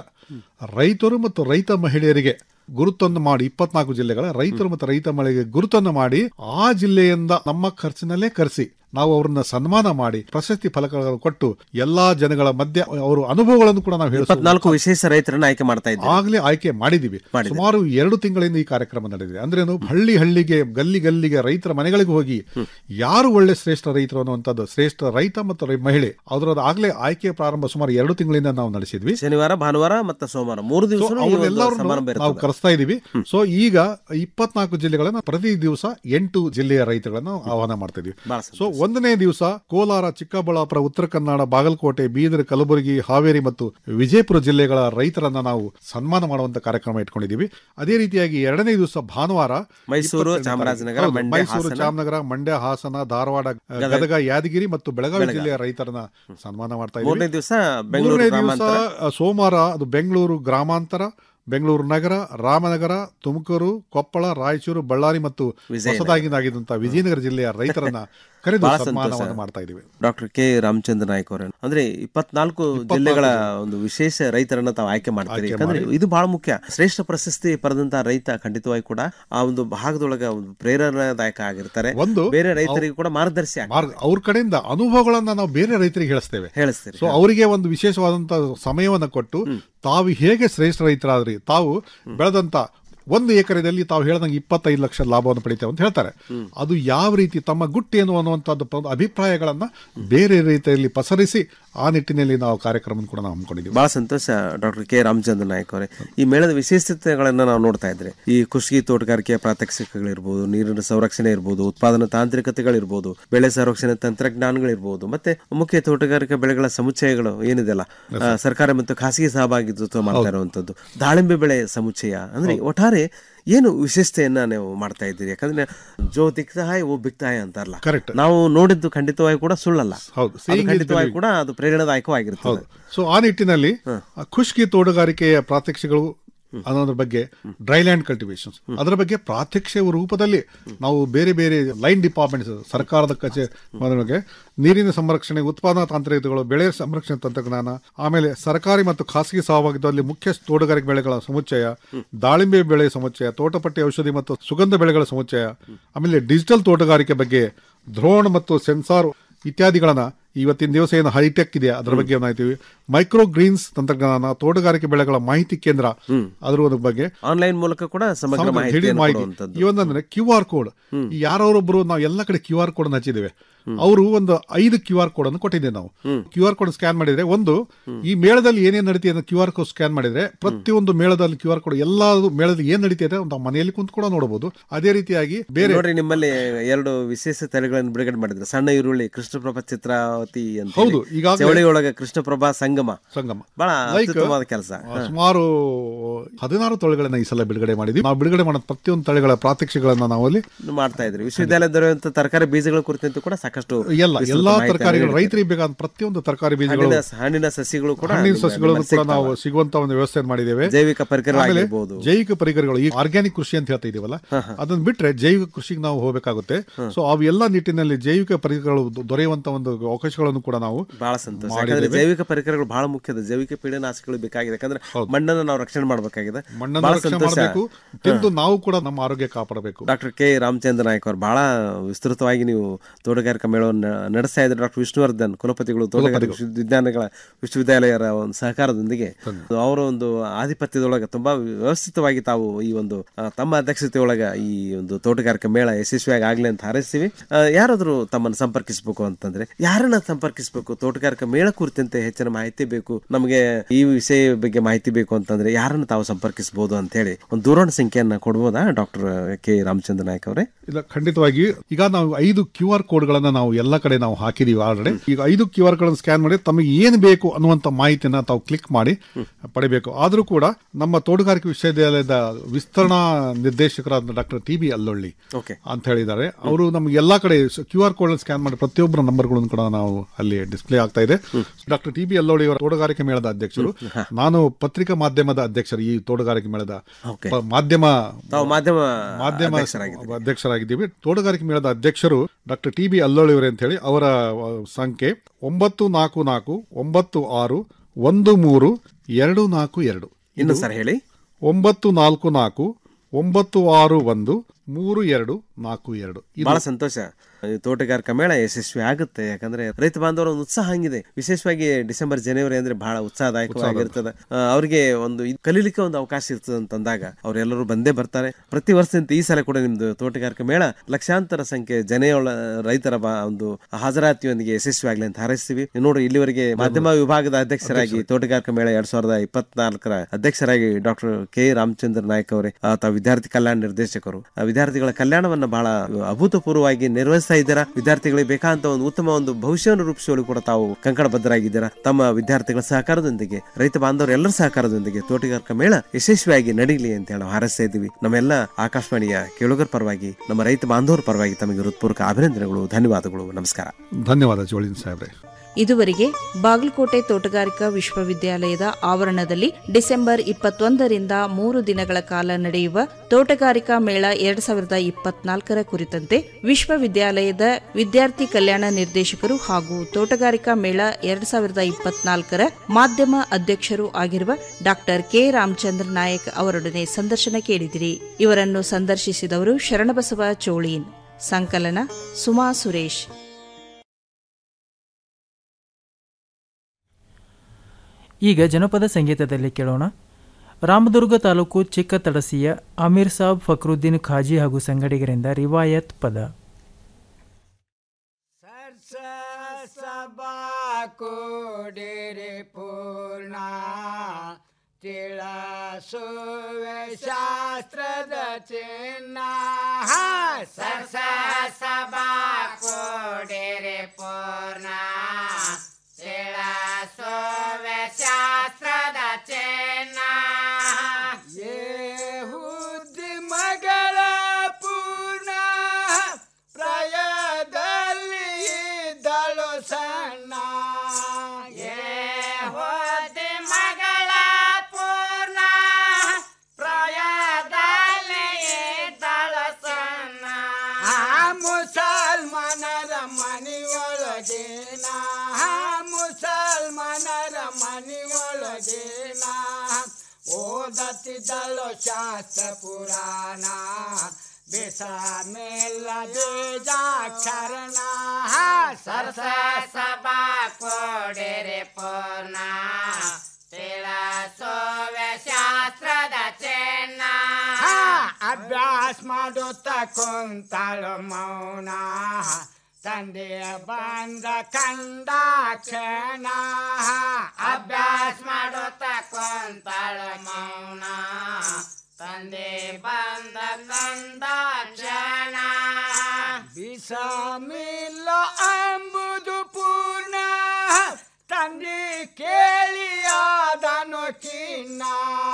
ರೈತರು ಮತ್ತು ರೈತ ಮಹಿಳೆಯರಿಗೆ ಗುರುತನ್ನು ಮಾಡಿ ಇಪ್ಪತ್ನಾಲ್ಕು ಜಿಲ್ಲೆಗಳ ರೈತರು ಮತ್ತು ರೈತ ಮಳೆಗೆ ಗುರುತನ್ನು ಮಾಡಿ ಆ ಜಿಲ್ಲೆಯಿಂದ ನಮ್ಮ ಖರ್ಚಿನಲ್ಲೇ ಕರೆಸಿ ನಾವು ಅವರನ್ನ ಸನ್ಮಾನ ಮಾಡಿ ಪ್ರಶಸ್ತಿ ಫಲಕಗಳನ್ನು ಕೊಟ್ಟು ಎಲ್ಲಾ ಜನಗಳ ಮಧ್ಯೆ ಅವರ ಅನುಭವಗಳನ್ನು ಕೂಡ ನಾವು ಹೇಳಿಸುವ ಇಪ್ಪತ್ನಾಲ್ಕು ವಿಶೇಷ ರೈತರನ್ನ ಆಯ್ಕೆ ಮಾಡ್ತಾ ಇದ್ದೀವಿ ಆಗ್ಲೇ ಆಯ್ಕೆ ಮಾಡಿದೀವಿ ಸುಮಾರು ಎರಡು ತಿಂಗಳಿಂದ ಈ ಕಾರ್ಯಕ್ರಮ ನಡೆದಿದೆ ಅಂದ್ರೇನು ಹಳ್ಳಿ ಹಳ್ಳಿಗೆ ಗಲ್ಲಿ ಗಲ್ಲಿಗೆ ರೈತರ ಮನೆಗಳಿಗೆ ಹೋಗಿ ಯಾರು ಒಳ್ಳೆ ಶ್ರೇಷ್ಠ ರೈತರು ಅನ್ನುವಂಥದ್ದು ಶ್ರೇಷ್ಠ ರೈತ ಮತ್ತು ರೈ- ಮಹಿಳೆ ಅದರದ್ದು ಆಗ್ಲೇ ಆಯ್ಕೆ ಪ್ರಾರಂಭ ಸುಮಾರು ಎರಡು ತಿಂಗಳಿಂದ ನಾವು ನಡೆಸಿದ್ವಿ ಶನಿವಾರ ಭಾನುವಾರ ಮತ್ತು ಸೋಮವಾರ ಮೂರು ದಿವಸ ಅವರೆಲ್ಲರೂ ನಾವು ಕರೆಸ್ತಾ ಇದೀವಿ ಸೊ ಈಗ ಇಪ್ಪತ್ನಾಲ್ಕು ಜಿಲ್ಲೆಗಳನ್ನ ಪ್ರತಿ ದಿವಸ ಎಂಟು ಜಿಲ್ಲೆಯ ರೈತಗಳನ್ನ ಆಹ್ವಾನ ಮಾಡ್ತಾ ಇದೀವಿ ಸೊ ಒಂದನೇ ದಿವಸ ಕೋಲಾರ ಚಿಕ್ಕಬಳ್ಳಾಪುರ ಉತ್ತರ ಕನ್ನಡ ಬಾಗಲಕೋಟೆ ಬೀದರ್ ಕಲಬುರಗಿ ಹಾವೇರಿ ಮತ್ತು ವಿಜಯಪುರ ಜಿಲ್ಲೆಗಳ ರೈತರನ್ನ ನಾವು ಸನ್ಮಾನ ಮಾಡುವಂತ ಕಾರ್ಯಕ್ರಮ ಇಟ್ಕೊಂಡಿದೀವಿ ಅದೇ ರೀತಿಯಾಗಿ ಎರಡನೇ ದಿವಸ ಭಾನುವಾರ ಮೈಸೂರು, ಇಪ್ಪತ್ತೆರಡನೇ ಚಾಮರಾಜನಗರ, ಹೌದು, ಮಂಡ್ಯ, ಮೈಸೂರು ಹಾಸನ. ಚಾಮನಗರ ಮಂಡ್ಯ ಹಾಸನ ಧಾರವಾಡ ಗದಗ. ಗದಗ ಯಾದಗಿರಿ ಮತ್ತು ಬೆಳಗಾವಿ ಬೆಳಗಾವಿ. ಜಿಲ್ಲೆಯ ರೈತರನ್ನ ಸನ್ಮಾನ ಮಾಡ್ತಾ ಮೂರನೇ ಇದ್ದೀವಿ ದಿವಸ ಬೆಂಗಳೂರು ಮೂರನೇ ದಿವಸ ಗ್ರಾಮಾಂತರ. ಆ, ಸೋಮವಾರ ಅದು ಬೆಂಗಳೂರು ಗ್ರಾಮಾಂತರ ಬೆಂಗಳೂರು ನಗರ ರಾಮನಗರ ತುಮಕೂರು ಕೊಪ್ಪಳ ರಾಯಚೂರು ಬಳ್ಳಾರಿ ಮತ್ತು ವಿಜಯನಗರ. ಹೊಸದಾಗಿನಾಗಿದ್ದಂತಹ ವಿಜಯನಗರ ಜಿಲ್ಲೆಯ ರೈತರನ್ನ ಕರೆದು ಬಹಳ ಸಂತೋಷ. ಸನ್ಮಾನವನ್ನು ಮಾಡ್ತಾ ಇದೀವಿ ಡಾಕ್ಟರ್ ಕೆ ರಾಮಚಂದ್ರ ನಾಯ್ಕ ಅವರ ಅಂದ್ರೆ ಇಪ್ಪತ್ನಾಲ್ಕು ಜಿಲ್ಲೆಗಳ ಒಂದು ವಿಶೇಷ ರೈತರನ್ನ ತಾವು ಆಯ್ಕೆ ಮಾಡ್ತೀರಿ ಆಯ್ಕೆ ಯಾಕಂದ್ರೆ ಮಾಡಿ. ಇದು ಬಹಳ ಮುಖ್ಯ ಶ್ರೇಷ್ಠ ಪ್ರಶಸ್ತಿ ಪಡೆದಂತಹ ರೈತ ಖಂಡಿತವಾಗಿ ಕೂಡ ಆ ಒಂದು ಭಾಗದೊಳಗ ಒಂದು ಪ್ರೇರಣಾದಾಯಕ ಆಗಿರ್ತಾರೆ ಒಂದು ಬೇರೆ ರೈತರಿಗೆ ಕೂಡ ಮಾರ್ಗದರ್ಶಿ ಆಗ್ತಾರೆ. ಮಾರ್ಗ ಅವ್ರ ಕಡೆಯಿಂದ ಅನುಭವಗಳನ್ನ ನಾವು ಬೇರೆ ರೈತರಿಗೆ ಹೇಳಿಸ್ತೇವೆ ಹೇಳಿಸ್ತೀರಿ ಸೊ ಅವರಿಗೆ ಒಂದು ವಿಶೇಷವಾದಂತ ಸಮಯವನ್ನ ಕೊಟ್ಟು ತಾವು ಹೇಗೆ ಶ್ರೇಷ್ಠ ರೈತರಾದ್ರಿ ತಾವು ಬೆಳೆದಂತ ಒಂದು ಎಕರೆದಲ್ಲಿ ತಾವು ಹೇಳ್ದಂಗೆ ಇಪ್ಪತ್ತೈದು ಲಕ್ಷ ಲಾಭವನ್ನು ಪಡಿತೇವೆ ಅಂತ ಹೇಳ್ತಾರೆ ಅದು ಯಾವ ರೀತಿ ತಮ್ಮ ಗುಟ್ಟು ಏನು ಅನ್ನುವಂಥದ್ದು ಪ- ಅಭಿಪ್ರಾಯಗಳನ್ನ ಬೇರೆ ರೀತಿಯಲ್ಲಿ ಪಸರಿಸಿ ಆ ನಿಟ್ಟಿನಲ್ಲಿ ನಾವು ಕಾರ್ಯಕ್ರಮ ಕೂಡ ನಾವು ಹಮ್ಮಿಕೊಂಡಿದ್ದೀವಿ ಬಹಳ ಸಂತೋಷ ಡಾಕ್ಟರ್ ಕೆ ರಾಮಚಂದ್ರ ನಾಯ್ಕ ಅವರೇ ಈ ಮೇಳದ ವಿಶೇಷತೆಗಳನ್ನ ನಾವು ನೋಡ್ತಾ ಇದ್ರೆ ಈ ಕೃಷಿ ತೋಟಗಾರಿಕೆಯ ಪ್ರಾತ್ಯಕ್ಷಿಕೆಗಳಿರ್ಬೋದು ನೀರಿನ ಸಂರಕ್ಷಣೆ ಇರ್ಬೋದು ಉತ್ಪಾದನಾ ತಾಂತ್ರಿಕತೆಗಳಿರ್ಬೋದು ಬೆಳೆ ಸಂರಕ್ಷಣೆ ತಂತ್ರಜ್ಞಾನಗಳಿರ್ಬೋದು ಮತ್ತೆ ಮುಖ್ಯ ತೋಟಗಾರಿಕಾ ಬೆಳೆಗಳ ಸಮುಚ್ಚಯಗಳು ಏನಿದೆಲ್ಲ ಆ, ಸರ್ಕಾರ ಮತ್ತು ಖಾಸಗಿ ಸಹಭಾಗಿತ್ವ ಮಾಡ್ತಾ ಇರುವಂತದ್ದು ದಾಳಿಂಬೆ ಬೆಳೆ ಸಮುಚ್ಚಯ ಅಂದ್ರೆ ಒಟ್ಟಾರೆ ಏನು ವಿಶೇಷತೆಯನ್ನ ನೀವು ಮಾಡ್ತಾ ಇದ್ದೀರಿ ಯಾಕಂದ್ರೆ ಜೋ ದಿಕ್ತಾ ಹೈ ಓ ಬಿಕ್ತಾ ಹೈ ಅಂತಾರಲ್ಲ Correct. ನಾವು ನೋಡಿದ್ದು ಖಂಡಿತವಾಗಿ ಕೂಡ ಸುಳ್ಳಲ್ಲ ಹೌದು ಅದು Seeing is ಖಂಡಿತವಾಗಿ believing. ಕೂಡ ಅದು ಪ್ರೇರಣಾದಾಯಕವಾಗಿರ್ತದೆ ಹೌದು ಸೊ ಆ ನಿಟ್ಟಿನಲ್ಲಿ ಆ ಖುಷ್ಕಿ ತೋಟಗಾರಿಕೆಯ ಪ್ರಾತ್ಯಕ್ಷಿಗಳು ಅನ್ನೋದ್ರ ಬಗ್ಗೆ ಡ್ರೈಲ್ಯಾಂಡ್ ಕಲ್ಟಿವೇಶನ್ಸ್ ಅದರ ಬಗ್ಗೆ ಪ್ರಾತ್ಯಕ್ಷ ರೂಪದಲ್ಲಿ ನಾವು ಬೇರೆ ಬೇರೆ ಲೈನ್ ಡಿಪಾರ್ಟ್ಮೆಂಟ್ಸ್ ಸರ್ಕಾರದ ಕಚೇ ಬಗ್ಗೆ ನೀರಿನ ಸಂರಕ್ಷಣೆ ಉತ್ಪಾದನಾ ತಾಂತ್ರಿಕತೆಗಳು ಬೆಳೆ ಸಂರಕ್ಷಣೆ ತಂತ್ರಜ್ಞಾನ ಆಮೇಲೆ ಸರ್ಕಾರಿ ಮತ್ತು ಖಾಸಗಿ ಸಹಭಾಗಿತ್ವದಲ್ಲಿ ಮುಖ್ಯ ತೋಟಗಾರಿಕೆ ಬೆಳೆಗಳ ಸಮುಚ್ಚಯ ದಾಳಿಂಬೆ ಬೆಳೆ ಸಮುಚ್ಚಯ ತೋಟಪಟ್ಟಿ ಔಷಧಿ ಮತ್ತು ಸುಗಂಧ ಬೆಳೆಗಳ ಸಮುಚ್ಚಯ ಆಮೇಲೆ ಡಿಜಿಟಲ್ ತೋಟಗಾರಿಕೆ ಬಗ್ಗೆ ಡ್ರೋನ್ ಮತ್ತು ಸೆನ್ಸಾರ್ ಇತ್ಯಾದಿಗಳನ್ನ ಇವತ್ತಿನ ದಿವಸ ಏನು ಹೈಟೆಕ್ ಇದೆ ಅದರ ಬಗ್ಗೆ ಏನಾಯ್ತೀವಿ ಮೈಕ್ರೋ ಗ್ರೀನ್ಸ್ ತಂತ್ರಜ್ಞಾನ ತೋಟಗಾರಿಕೆ ಬೆಳೆಗಳ ಮಾಹಿತಿ ಕೇಂದ್ರ ಅದರ ಒಂದು ಬಗ್ಗೆ ಆನ್ಲೈನ್ ಮೂಲಕ ಕೂಡ ಸಮಗ್ರ ಸಮಗ್ರ ಮಾಹಿತಿ ಹಿಡಿ ಮಾಹಿತಿ ಇವೊಂದಂದ್ರೆ ಕ್ಯೂ ಆರ್ ಕೋಡ್ ಯಾರೊಬ್ಬರು ನಾವು ಎಲ್ಲ ಕಡೆ ಕ್ಯೂ ಆರ್ ಕೋಡ್ ಹಚ್ಚಿದ್ದೇವೆ ಅವರು ಒಂದು ಐದು ಕ್ಯೂ ಆರ್ ಕೋಡ್ ಅನ್ನು ಕೊಟ್ಟಿದ್ದೇವೆ ನಾವು ಕ್ಯೂ ಆರ್ ಕೋಡ್ ಸ್ಕ್ಯಾನ್ ಮಾಡಿದ್ರೆ ಒಂದು ಈ ಮೇಳದಲ್ಲಿ ಏನೇನ್ ನಡೀತಿದೆ ಅಂತ ಕ್ಯೂ ಆರ್ ಕೋಡ್ ಸ್ಕ್ಯಾನ್ ಮಾಡಿದ್ರೆ ಪ್ರತಿಯೊಂದು ಮೇಳದಲ್ಲಿ ಕ್ಯೂ ಆರ್ ಕೋಡ್ ಎಲ್ಲಾ ಮೇಳದಲ್ಲಿ ಏನ್ ನಡೀತಿದೆ ಅಂತ ಮನೆಯಲ್ಲಿ ಕುಂತು ಕೂಡ ನೋಡಬಹುದು ಅದೇ ರೀತಿಯಾಗಿ ಬೇರೆ ನೋಡ್ರಿ ನಿಮ್ಮಲ್ಲಿ ಎರಡು ವಿಶೇಷ ತಳಿಗಳನ್ನು ಬಿಡುಗಡೆ ಮಾಡಿದ್ರು ಸಣ್ಣ ಈರುಳ್ಳಿ ಕೃಷ್ಣಪ್ರಭ ಚಿತ್ರ ಕಮಲಾವತಿ ಅಂತ ಹೌದು, ಈಗಾಗ್ಲೇ- ಚವಳಿ ಒಳಗ ಕೃಷ್ಣಪ್ರಭಾ ಸಂಗಮ ಸಂಗಮ ಬಹಳ Like, ಅತ್ಯುತ್ತಮವಾದ ಕೆಲಸ ಆ, ಸುಮಾರು ಹದಿನಾರು ತಳಿಗಳನ್ನ ಈ ಸಲ ಬಿಡುಗಡೆ ಮಾಡಿದ್ವಿ ನಾವು ಬಿಡುಗಡೆ ಮಾಡೋ ಪ್ರತಿಯೊಂದು ತಳಿಗಳ ಪ್ರಾತ್ಯಕ್ಷಿಗಳನ್ನ ನಾವು ಅಲ್ಲಿ ಮಾಡ್ತಾ ಇದ್ರಿ ವಿಶ್ವವಿದ್ಯಾಲಯದ ದೊರೆಯುವಂತ ತರಕಾರಿ ಬೀಜಗಳ ಕುರಿತಂತೆ ಕೂಡ ಸಾಕಷ್ಟು ಎಲ್ಲ ವಿಸ್ತೃತ ಎಲ್ಲಾ ಮಾಹಿತಿಯನ್ನು ತರಕಾರಿಗಳು ನೀಡುತ್ತೆ. ರೈತರಿಗೆ ಬೇಕಾದ ಪ್ರತಿಯೊಂದು ತರಕಾರಿ ಬೀಜಗಳು ಹಣ್ಣಿನ ಹಣ್ಣಿನ ಸಸಿಗಳು ಕೂಡ ಹಣ್ಣಿನ ನಿಮ್ಮ- ಸಸಿಗಳನ್ನು ನಿಮ್ಮಲ್ಲಿ ಕೂಡ ನಾವು ಸಿಗ್ತಾವ. ಸಿಗುವಂತ ಒಂದು ವ್ಯವಸ್ಥೆ ಮಾಡಿದ್ದೇವೆ ಜೈವಿಕ ಪರಿಕರಗಳು ಆಮೇಲೆ ಆಗಿರ್ಬೋದು. ಜೈವಿಕ ಪರಿಕರಗಳು ಈ ಆರ್ಗ್ಯಾನಿಕ್ ಕೃಷಿ ಅಂತ ಹೇಳ್ತಾ ಇದೀವಲ್ಲ ಅದನ್ನ ಬಿಟ್ರೆ ಜೈವಿಕ ಕೃಷಿಗೆ ನಾವು ಹೋಗಬೇಕಾಗುತ್ತೆ ಸೊ ಅವು ಎಲ್ಲ ನಿಟ್ಟಿನಲ್ಲಿ ಜೈವಿಕ ಪರಿಕರಗಳು ದೊ- ದೊರೆಯುವಂತ ಒಂದು ಅವಕಾಶಗಳನ್ನು ಕೂಡ ನಾವು ಬಹಳ ಸಂತೋಷ ಯಾಕಂದ್ರೆ ಮಾಡಿದ್ದೇವೆ. ಜೈವಿಕ ಪರಿಕರಗಳು ಬಹಳ ಮುಖ್ಯದ ಜೈವಿಕ ಪೀಡನಾಶಕಗಳು ಬೇಕಾಗಿದೆ ಯಾಕಂದ್ರೆ ಮಣ್ಣನ್ನು ನಾವು ರಕ್ಷಣೆ ಮಾಡಬೇಕಾಗಿದೆ ಮಣ್ಣನ್ನು ರಕ್ಷಣೆ ಮಾಡಬೇಕು ತಿಂದು ನಾವು ಕೂಡ ನಮ್ಮ ಆರೋಗ್ಯ ಕಾಪಾಡಬೇಕು ಡಾಕ್ಟರ್ ಕೆ ರಾಮಚಂದ್ರ ನಾಯ್ಕ ಅವರು ಬಹಳ ವಿಸ್ತೃತವಾಗಿ ನೀವು ತೋಟಗಾರಿಕಾ ಮೇಳವನ್ನು ನಡೆಸ್ತಾ ಇದ್ದಾರೆ ಡಾಕ್ಟರ್ ವಿಷ್ಣುವರ್ಧನ್ ಕುಲಪತಿಗಳು ತೋಟಗಾರಿಕಾ ವಿಶ್ವ- ವಿಜ್ಞಾನಗಳ ವಿಶ್ವವಿದ್ಯಾಲಯರ ಒಂದು ಸಹಕಾರದೊಂದಿಗೆ ಅವರ ಒಂದು ಆಧಿಪತ್ಯದೊಳಗೆ ತುಂಬಾ ವ್ಯವಸ್ಥಿತವಾಗಿ ತಾವು ಈ ಒಂದು ಆ, ತಮ್ಮ ಅಧ್ಯಕ್ಷತೆಯೊಳಗ ಈ ಒಂದು ತೋಟಗಾರಿಕಾ ಮೇಳ ಯಶಸ್ವಿಯಾಗಿ ಆಗ್ಲಿ ಅಂತ ಹಾರೈಸ್ತೀವಿ ಆ, ಯಾರಾದ್ರೂ ತಮ್ಮನ್ನು ಸಂಪರ್ಕಿಸಬೇಕು ಅಂತಂದ್ರೆ ಯಾರನ್ನ ಸಂಪರ್ಕಿಸಬೇಕು ತೋಟಗಾರಿಕಾ ಮೇಳ ಕುರಿತಂತೆ ಹೆಚ್ಚಿನ ಮಾಹಿತಿ ಬೇಕು ನಮಗೆ ಈ ವಿಷಯ ಬಗ್ಗೆ ಮಾಹಿತಿ ಬೇಕು ಅಂತಂದ್ರೆ ಯಾರನ್ನ ತಾವು ಸಂಪರ್ಕಿಸಬಹುದು ಅಂತ ಹೇಳಿ ಒಂದು ದೂರವಾಣಿ ಸಂಖ್ಯೆಯನ್ನ ಕೊಡ್ಬೋದಾ ಡಾಕ್ಟರ್ ಕೆ ರಾಮಚಂದ್ರ ನಾಯ್ಕ ಅವರೇ ಇಲ್ಲ ಖಂಡಿತವಾಗಿ ಈಗ ನಾವು ಐದು ಕ್ಯೂ ಆರ್ ಕೋಡ್ಗಳನ್ನ ನಾವು ಎಲ್ಲ ಕಡೆ ನಾವು ಹಾಕಿದೀವಿ ಆಲ್ರೆಡಿ ಈಗ ಐದು ಕ್ಯೂ ಆರ್ ಗಳನ್ನು ಸ್ಕ್ಯಾನ್ ಮಾಡಿ ತಮಗೆ ಏನು ಬೇಕು ಅನ್ನುವಂತ ಮಾಹಿತಿಯನ್ನ ತಾವು ಕ್ಲಿಕ್ ಮಾಡಿ ಪಡಿಬೇಕು ಆದರೂ ಕೂಡ ನಮ್ಮ ತೋಟಗಾರಿಕೆ ವಿಶ್ವವಿದ್ಯಾಲಯದ ವಿಸ್ತರಣಾ ನಿರ್ದೇಶಕರಾದ doctor T B Allolli okay ಅಂತ ಹೇಳಿದ್ದಾರೆ ಅವರು ನಮ್ಗೆ ಎಲ್ಲಾ ಕಡೆ ಕ್ಯೂ ಆರ್ ಕೋಡ್ ಸ್ಕ್ಯಾನ್ ಮಾಡಿ ಪ್ರತಿಯೊಬ್ಬರ ನಂಬರ್ಗಳನ್ನು ಕೂಡ ನಾವು ಅಲ್ಲಿ ಡಿಸ್ಪ್ಲೇ ಆಗ್ತಾ ಇದೆ ಡಾಕ್ಟರ್ ಟಿ ಬಿ ಅಲ್ಲೋಳಿ ಅವರ ತೋಟಗಾರಿಕೆ ಮೇಳದ ಅಧ್ಯಕ್ಷರು ನಾನು ಪತ್ರಿಕಾ ಮಾಧ್ಯಮದ ಅಧ್ಯಕ್ಷರು ಈ ತೋಟಗಾರಿಕೆ ಮೇಳದ Okay. ಪ- ಮಾಧ್ಯಮ ತಾವು ಮಾಧ್ಯಮ ಮಾಧ್ಯಮ ಅಧ್ಯಕ್ಷರಾಗಿದ್ದೀರಿ. ಅಧ್ಯಕ್ಷರಾಗಿದ್ದೀವಿ ತೋಟಗಾರಿಕೆ ಮೇಳದ ಅಧ್ಯಕ್ಷರು ಡಾಕ್ಟರ್ ಟಿ ಬಿ ಅಲ್ಲೋಳಿಯವರೇ ಅಂತ ಹೇಳಿ ಅವರ ಆ, ಸಂಖ್ಯೆ ಒಂಬತ್ತು ನಾಲ್ಕು ನಾಲ್ಕು ಒಂಬತ್ತು ಆರು ಒಂದು ಮೂರು ಎರಡು ನಾಲ್ಕು ಎರಡು ಇನ್ನು ಇದು ಸರ್ ಹೇಳಿ ಒಂಬತ್ತು ನಾಲ್ಕು ನಾಲ್ಕು ಒಂಬತ್ತು ಆರು ಒಂದು ಮೂರು ಎರಡು ನಾಲ್ಕು ಎರಡು ಇದು- ಬಹಳ ಸಂತೋಷ ಈ ತೋಟಗಾರಿಕಾ ಮೇಳ ಯಶಸ್ವಿ ಆಗುತ್ತೆ ಯಾಕಂದ್ರೆ ರೈತ ಬಾಂಧವರ ಒಂದು ಉತ್ಸಾಹ ಹಂಗಿದೆ ವಿಶೇಷವಾಗಿ ಡಿಸೆಂಬರ್ ಜನವರಿ ಅಂದ್ರೆ ಬಹಳ ಉತ್ಸಾಹದಾಯಕವಾಗಿರ್ತದೆ ಆ, ಅವ್ರಿಗೆ ಒಂದು ಇದು ಕಲೀಲಿಕ್ಕೆ ಒಂದು ಅವಕಾಶ ಇರ್ತದೆ ಅಂತಂದಾಗ ಅವರೆಲ್ಲರೂ ಬಂದೇ ಬರ್ತಾರೆ ಪ್ರತಿ ವರ್ಷದಂತೆ ಈ ಸಲ ಕೂಡ ನಿಮ್ದು ತೋಟಗಾರಿಕಾ ಮೇಳ ಲಕ್ಷಾಂತರ ಸಂಖ್ಯೆ ಜನೆಯೊಳ ರೈತರ ಬಾ- ಒಂದು ಹಾಜರಾತಿಯೊಂದಿಗೆ ಯಶಸ್ವಿ ಆಗ್ಲಿ ಅಂತ ಹಾರೈಸ್ತೀವಿ ನೋಡಿ ಇಲ್ಲಿವರೆಗೆ ಮಾಧ್ಯಮ ವಿಭಾಗದ ಅಧ್ಯಕ್ಷರಾಗಿ ತೋಟಗಾರಿಕಾ ಮೇಳ ಎರಡ್ ಸಾವಿರದ ಇಪ್ಪತ್ನಾಲ್ಕರ ಅಧ್ಯಕ್ಷರಾಗಿ ಡಾಕ್ಟರ್ ಕೆ ರಾಮಚಂದ್ರ ನಾಯ್ಕ ಅವರೇ ಆ, ತಾವು ವಿದ್ಯಾರ್ಥಿ ಕಲ್ಯಾಣ ನಿರ್ದೇಶಕರು ಆ ವಿದ್ಯಾರ್ಥಿಗಳ ಕಲ್ಯಾಣವನ್ನ ಬಹಳ ಅಭೂತಪೂರ್ವವಾಗಿ ನಿರ್ವಹಿಸ್ತಾ ಇದ್ದೀರಾ ವಿದ್ಯಾರ್ಥಿಗಳಿಗೆ ಬೇಕಾದಂತ ಒಂದು ಉತ್ತಮ ಒಂದು ಭವಿಷ್ಯವನ್ನು ರೂಪಿಸುವಲ್ಲಿ ಕೂಡ ತಾವು ಕಂಕಣಬದ್ಧರಾಗಿದ್ದೀರಾ ತಮ್ಮ ವಿದ್ಯಾರ್ಥಿಗಳ ಸಹಕಾರದೊಂದಿಗೆ ರೈತ ಬಾಂಧವರ ಎಲ್ಲರ ಸಹಕಾರದೊಂದಿಗೆ ತೋಟಗಾರಿಕಾ ಮೇಳ ಯಶಸ್ವಿಯಾಗಿ ನಡೀಲಿ ಅಂತ ಹೇಳಿ ನಾವು ಹಾರೈಸ್ತಾ ಇದ್ದೀವಿ ನಮ್ಮೆಲ್ಲ ಆಕಾಶವಾಣಿಯ ಕೇಳುಗರ ಪರವಾಗಿ ನಮ್ಮ ರೈತ ಬಾಂಧವರ ಪರವಾಗಿ ತಮಗೆ ಹೃತ್ಪೂರ್ವಕ ಅಭಿನಂದನೆಗಳು ಧನ್ಯವಾದಗಳು ನಮಸ್ಕಾರ ಧನ್ಯವಾದ ಜೋಳಿನ್ ಸಾಹೇಬ್ರೆ ಇದುವರೆಗೆ ಬಾಗಲಕೋಟೆ ತೋಟಗಾರಿಕಾ ವಿಶ್ವವಿದ್ಯಾಲಯದ ಆವರಣದಲ್ಲಿ ಡಿಸೆಂಬರ್ ಇಪ್ಪತ್ತೊಂದರಿಂದ ಮೂರು ದಿನಗಳ ಕಾಲ ನಡೆಯುವ ತೋಟಗಾರಿಕಾ ಮೇಳ ಎರಡ್ ಸಾವಿರದ ಇಪ್ಪತ್ನಾಲ್ಕರ ಕುರಿತಂತೆ ವಿಶ್ವವಿದ್ಯಾಲಯದ ವಿದ್ಯಾರ್ಥಿ ಕಲ್ಯಾಣ ನಿರ್ದೇಶಕರು ಹಾಗೂ ತೋಟಗಾರಿಕಾ ಮೇಳ ಎರಡ್ ಸಾವಿರದ ಇಪ್ಪತ್ನಾಲ್ಕರ ಮಾಧ್ಯಮ ಅಧ್ಯಕ್ಷರು ಆಗಿರುವ ಡಾಕ್ಟರ್ ಕೆ ರಾಮಚಂದ್ರ ನಾಯಕ್ ಅವರೊಡನೆ ಸಂದರ್ಶನ ಕೇಳಿದಿರಿ ಇವರನ್ನು ಸಂದರ್ಶಿಸಿದವರು ಶರಣಬಸವ ಚೋಳೀನ್ ಸಂಕಲನ ಸುಮಾ ಸುರೇಶ್ ಈಗ ಜನಪದ ಸಂಗೀತದಲ್ಲಿ ಕೇಳೋಣ ರಾಮದುರ್ಗ ತಾಲೂಕು ಚಿಕ್ಕ ತಡಸಿಯ ಅಮೀರ್ ಸಾಬ್ ಫಕ್ರುದ್ದೀನ್ ಖಾಜಿ ಹಾಗೂ ಸಂಗಡಿಗರಿಂದ ರಿವಾಯತ್ ಪದ ಕೋಡಿರೆ ಪೂರ್ಣ ತಿಳಸುವೆ ಶಾಸ್ತ್ರದ ಚಿನ್ನ ಸರ್ಸ ಸಭಾ ಕೋಡಿರೆ ಪೂರ್ಣ ತಿಳಸುವೆ ಶಾಸ್ತ್ರದ ಚಿನ್ನ ಯೇಹುದಿ ಮಗಳ ಪೂರ್ಣ ಪ್ರಯದಲ್ಲಿ ಇದ್ದಳು ಸಣ್ಣ ಯೇಹುದಿ ಮಗಳ ಪೂರ್ಣ ಪ್ರಯದಲ್ಲಿ ಇದ್ದಳು ಸಣ್ಣ ಮುಸಲ್ಮಾನರ ಮನೆಯೊಳಗೇನ ಮುಸಲ್ಮಾನರ ಮನೆಯೊಳಗೇನ ಓದತ್ತಿದ್ದಳು ಶಾಸ್ತ್ರ ಪುರಾಣ ಬೆಸ ಮೇಲ ಬೇಜಾಕ್ಷರಣ ಸರಸ ಸಭಾ ಕೋಡೆರೆ ಪೂರ್ಣ ತಿಳಸೋವೆ ಶಾಸ್ತ್ರದ ಚೆನ್ನ ಅಭ್ಯಾಸ ಮಾಡುತ್ತ ಕುಂತಳು ಮೌನ ತಂದೆಯ ಬಂದ ಕಂಡ ಕ್ಷಣ ಅಭ್ಯಾಸ ಮಾಡುತ್ತ ಕುಂತಳು ಮೌನ ತಂದೆ ಬಂದ ಕಂದ ಕ್ಷಣ ಬಿಸಮಿಲ್ಲ ಅಂಬುದು ಪೂರ್ಣ ತಂದೆ ಕೇಳಿಯಾದನು ಕಿನ್ನ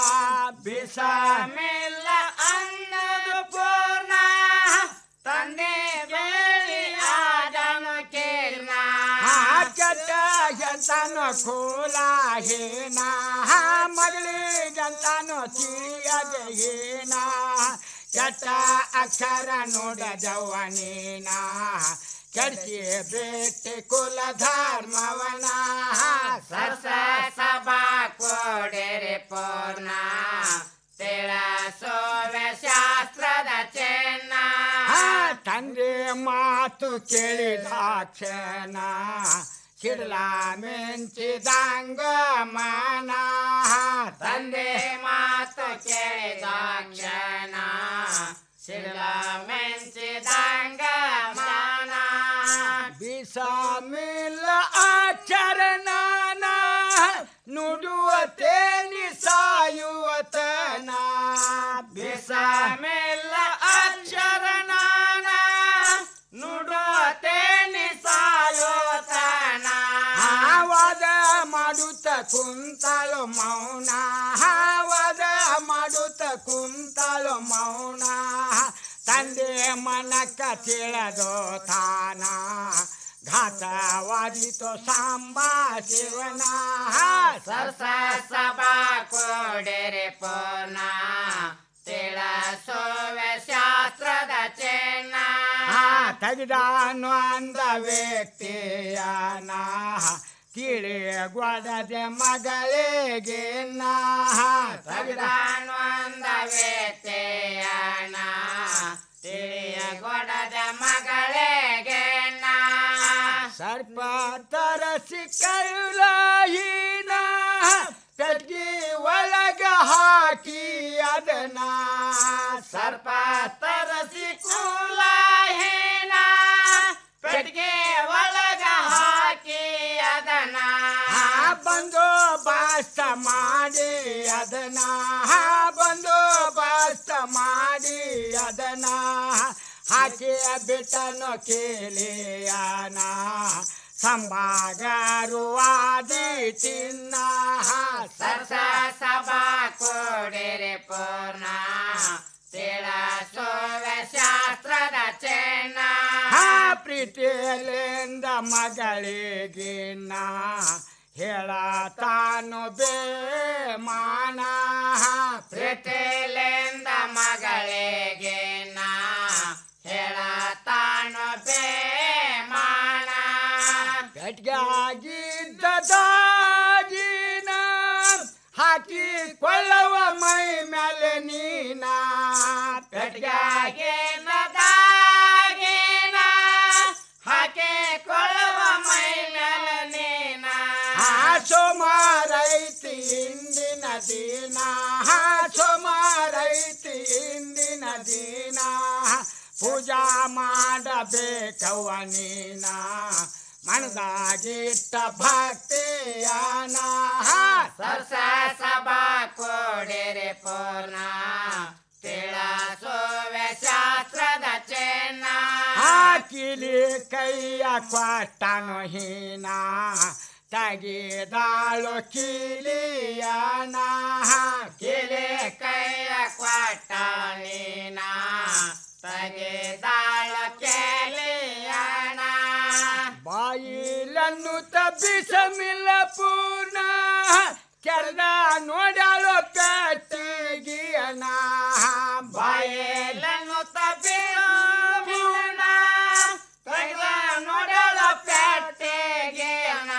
ಬಿಸಮಿಲ್ಲ ಅನ್ನದ ಪೂರ್ಣ ತಂದೆ ಕೇಳಿಯಾದನು ಕಿನ್ನ ಕೆಟ್ಟ ಜಂತನು ಕೂಲಾಹೀನ ಮಗಳಿಗಂತನು ತಿಳಿಯದೇನ ಕೆಟ್ಟ ಅಕ್ಷರ ನೋಡದವನೇನ ಕೆಡ್ಸಿ ಬೇಟೆ ಕುಲ ಧರ್ಮವನ ಸರ್ಸ ಸಭಾ ಕೋಡೆರೆ ಪೂರ್ಣ ತಿಳಿಸೋವೆ ಶಾಸ್ತ್ರದ ಚೆನ್ನ ತಂದೆ ಮಾತು ಕೇಳಿದಾಕ್ಷಣ ಸಿಡ್ಲ ಮಿಂಚಿದಂಗ ಮನ ತಂದೆ ಮಾತು ಕೇಳಿದಾಕ್ಷಣ ಸಿಡ್ಲ ಮಿಂಚಿದಂಗ ಮನ ಬಿಸಮಿಲ್ಲ ಆಚರಣನ ನುಡುವ ತೇನಿ ಸಾಯುವತನ ಬಿಸಮಿಲ್ಲ ಆಚರಣನ ನುಡುವ ತೇನಿ ಸಾಯುವತನ ವಾದ ಮಾಡುತ್ತ ಕುಂತಳು ಮೌನ ವಾದ ಮಾಡುತ್ತ ಕುಂತಳು ಮೌನ ತಂದೆ ಮನಕ ತಿಳಿದೋ ತಾನ ಘಾತವಾದಿತು ಸಾಂಬಾ ಶಿವನ ಸರ್ಸ ಸಭಾ ಕೋಡೆರೆ ಪೋನ ತಿಳಿಸೋವೆ ಶಾಸ್ತ್ರದ ಚೆನ್ನ ತೆಗೆದಾನು ಅಂದ ವ್ಯಕ್ತಿಯನ ತಿಳಿಗೊಡದೆ ಮಗಳಿಗೆ ನಾ ತೆಗೆದಾನು ಅಂದ ವ್ಯಕ್ತಿಯನ ತಿಳಿಗೊಡದ ಮಗಳಿಗೆ ನಾ ಸರ್ಪ ತರಸಿ ಕೈಲಾಯಿನ ಪೆಟ್ಗಿ ಒಳಗ ಹಾಕಿ ಅದನ ಸರ್ಪ ತರಸಿ ಕುಲಾಹಿನ ಪೆಟ್ಗೆ ಒಳಗ ಹಾಕಿ ಅದನ ಬಂದು ಬಾಸ್ತ ಮಾಡಿ ಅದನ ಬಂದು ಬಾಸ್ತ ಮಾಡಿ ಅದನ ಹಾಕಿ ಬಿಟ್ಟನು ಕೇಳಿಯಾನ ಸಂಭಾಗರುವಾದಿ ಚಿನ್ನ ಸರ್ಸ ಸಭಾ ಕೋಡೆರೆ ಪೂರ್ಣ ತಿಳಿಸೋವೆ ಶಾಸ್ತ್ರದ ಚೆನ್ನ ಪ್ರೀತಿಯಲ್ಲಿಂದ ಮಗಳಿಗಿನ್ನ ಹೇಳತಾನು ಬೇಮಾನ ಪ್ರೀತಿಯಲ್ಲಿಂದ ಮಗಳಿಗಿನ್ನ ಹೇಳತಾನು ಬೇಮಾನ ಗಟ್ಟಾಗಿದ್ದದಾಗಿನ ಹಾಕಿ ಕೊಳ್ಳವ ಮೈ ಮೇಲೆ ನೀನ ಪೆಟ್ಗಾಗಿದ್ದದಾಗಿನ ಹಾಕಿ ಕೊಳ್ಳವ ಮೈ ಮೇಲೆ ನೀನ ಸೋಮಾರೈತಿ ಇಂದಿನ ದಿನ ಸೋಮಾರೈತಿ ಇಂದಿನ ದಿನ ಪೂಜಾ ಮಾಡಬೇಕವ ನೀನ ಮನದಾಗಿಟ್ಟ ಭಕ್ತಿಯಾನ ಸರ್ಸ ಸಭಾ ಕೋಡೆರೆ ಪೂರ್ಣ ತಿಳಿಸೋವೆ ಶಾಸ್ತ್ರದ ಚೆನ್ನ ಕಿಲಿ ಕೈಯ ಕೊಟ್ಟನು ಹೀನ ತೆಗೆದಾಳು ಕಿಲಿಯನ ಕಿಲಿ ಕೈಯ ಕೊಟ್ಟಳೀನ ತೆಗೆದಾಳ ಕೇಲಿಯನ ಬಾಯಿಲನ್ನು ತಬ್ಬಿಸಮಿಲ್ಲ ಪೂರ್ಣ ಕೆರ್ದ ನೋಡಲು ಪೆಟ್ಟಿಗಿಯನ ಬಾಯಿಲನ್ನು ತಬ್ಬಿಸಮಿಲ್ಲ ತೆಗೆದ ನೋಡಲು ಪೆಟ್ಟಿಗಿಯನ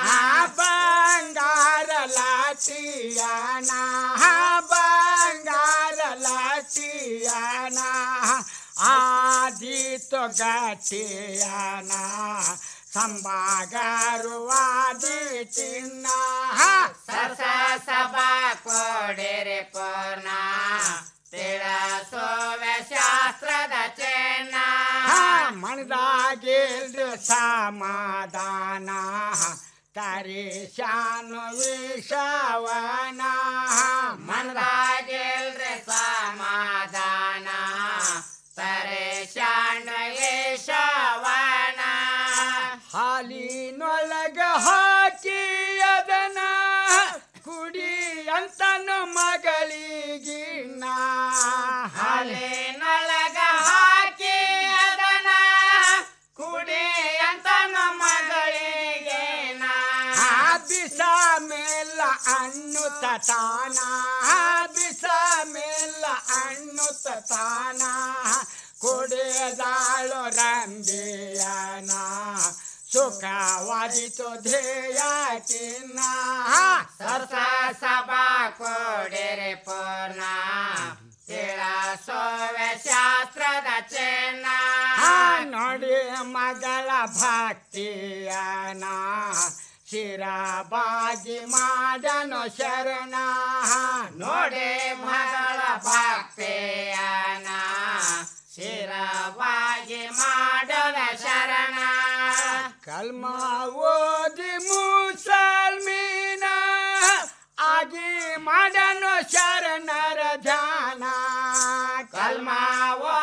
ಬಂಗಾರ ಲಾಟಿಯನ ಬಂಗಾರ ಲಾಟಿಯನ ಆದಿತ್ತು ಗಟ್ಟಿಯನ ಸಂಭಾಗರುವಾದಿ ಚಿನ್ನ ಸರ್ಸ ಸಭಾ ಕೋಡೆರೆ ಪೂರ್ಣ ತಿಳಿಸೋವೆ ಶಾಸ್ತ್ರದ ಚೆನ್ನ ಮನದಾಗಿಲ್ದು ಸಮಾಧಾನ ತರಿಶಾನು ವಿಷವನ ಮನದಾಗಿಲ್ರಿ ಸಮಾಧಾನ ತರಿಶಾನು ವಿಷವನ ಹಾಲಿನೊಳಗ ಹಾಕಿ ಅಂತನು ಮಗಳಿಗಿನ್ನ ಹಾಲಿನೊಳಗ ಹಾಕಿ ಅದನ ಕುಡಿ ಅಂತನು ಮಗಳಿಗೆ ಬಿಸ ಮೇಲ ಅನ್ನುತ್ತ ತಾನ ಬಿಸ ಮೇಲ ಅನ್ನುತ್ತ ತಾನ ಕುಡಿದಾಳು ರಂಬಿಯನ ಸುಖವಾದಿತು ಧ್ಯೇಯಕಿನ್ನ ಸರ್ಸ ಸಭಾ ಕೊಡೆರೆ ಪೂರ್ಣ ತಿಳಿಸೋವೆ ಶಾಸ್ತ್ರದ ಚಿನ್ನ ನೋಡಿ ಮಗಳ ಭಕ್ತಿಯನ ಶಿರಬಾಗಿ ಮಾಡನು ಶರಣ ನೋಡಿ ಮಗಳ ಭಕ್ತಿಯನ ಶಿರವಾಗಿ ಮಾಡನ ಶರಣ ಕಲ್ಮ ಓದಿ ಮುಸಲ್ಮೀನ ಆಗಿ ಮಾಡನು ಶರಣರ ಧ್ಯಾನ ಕಲ್ಮ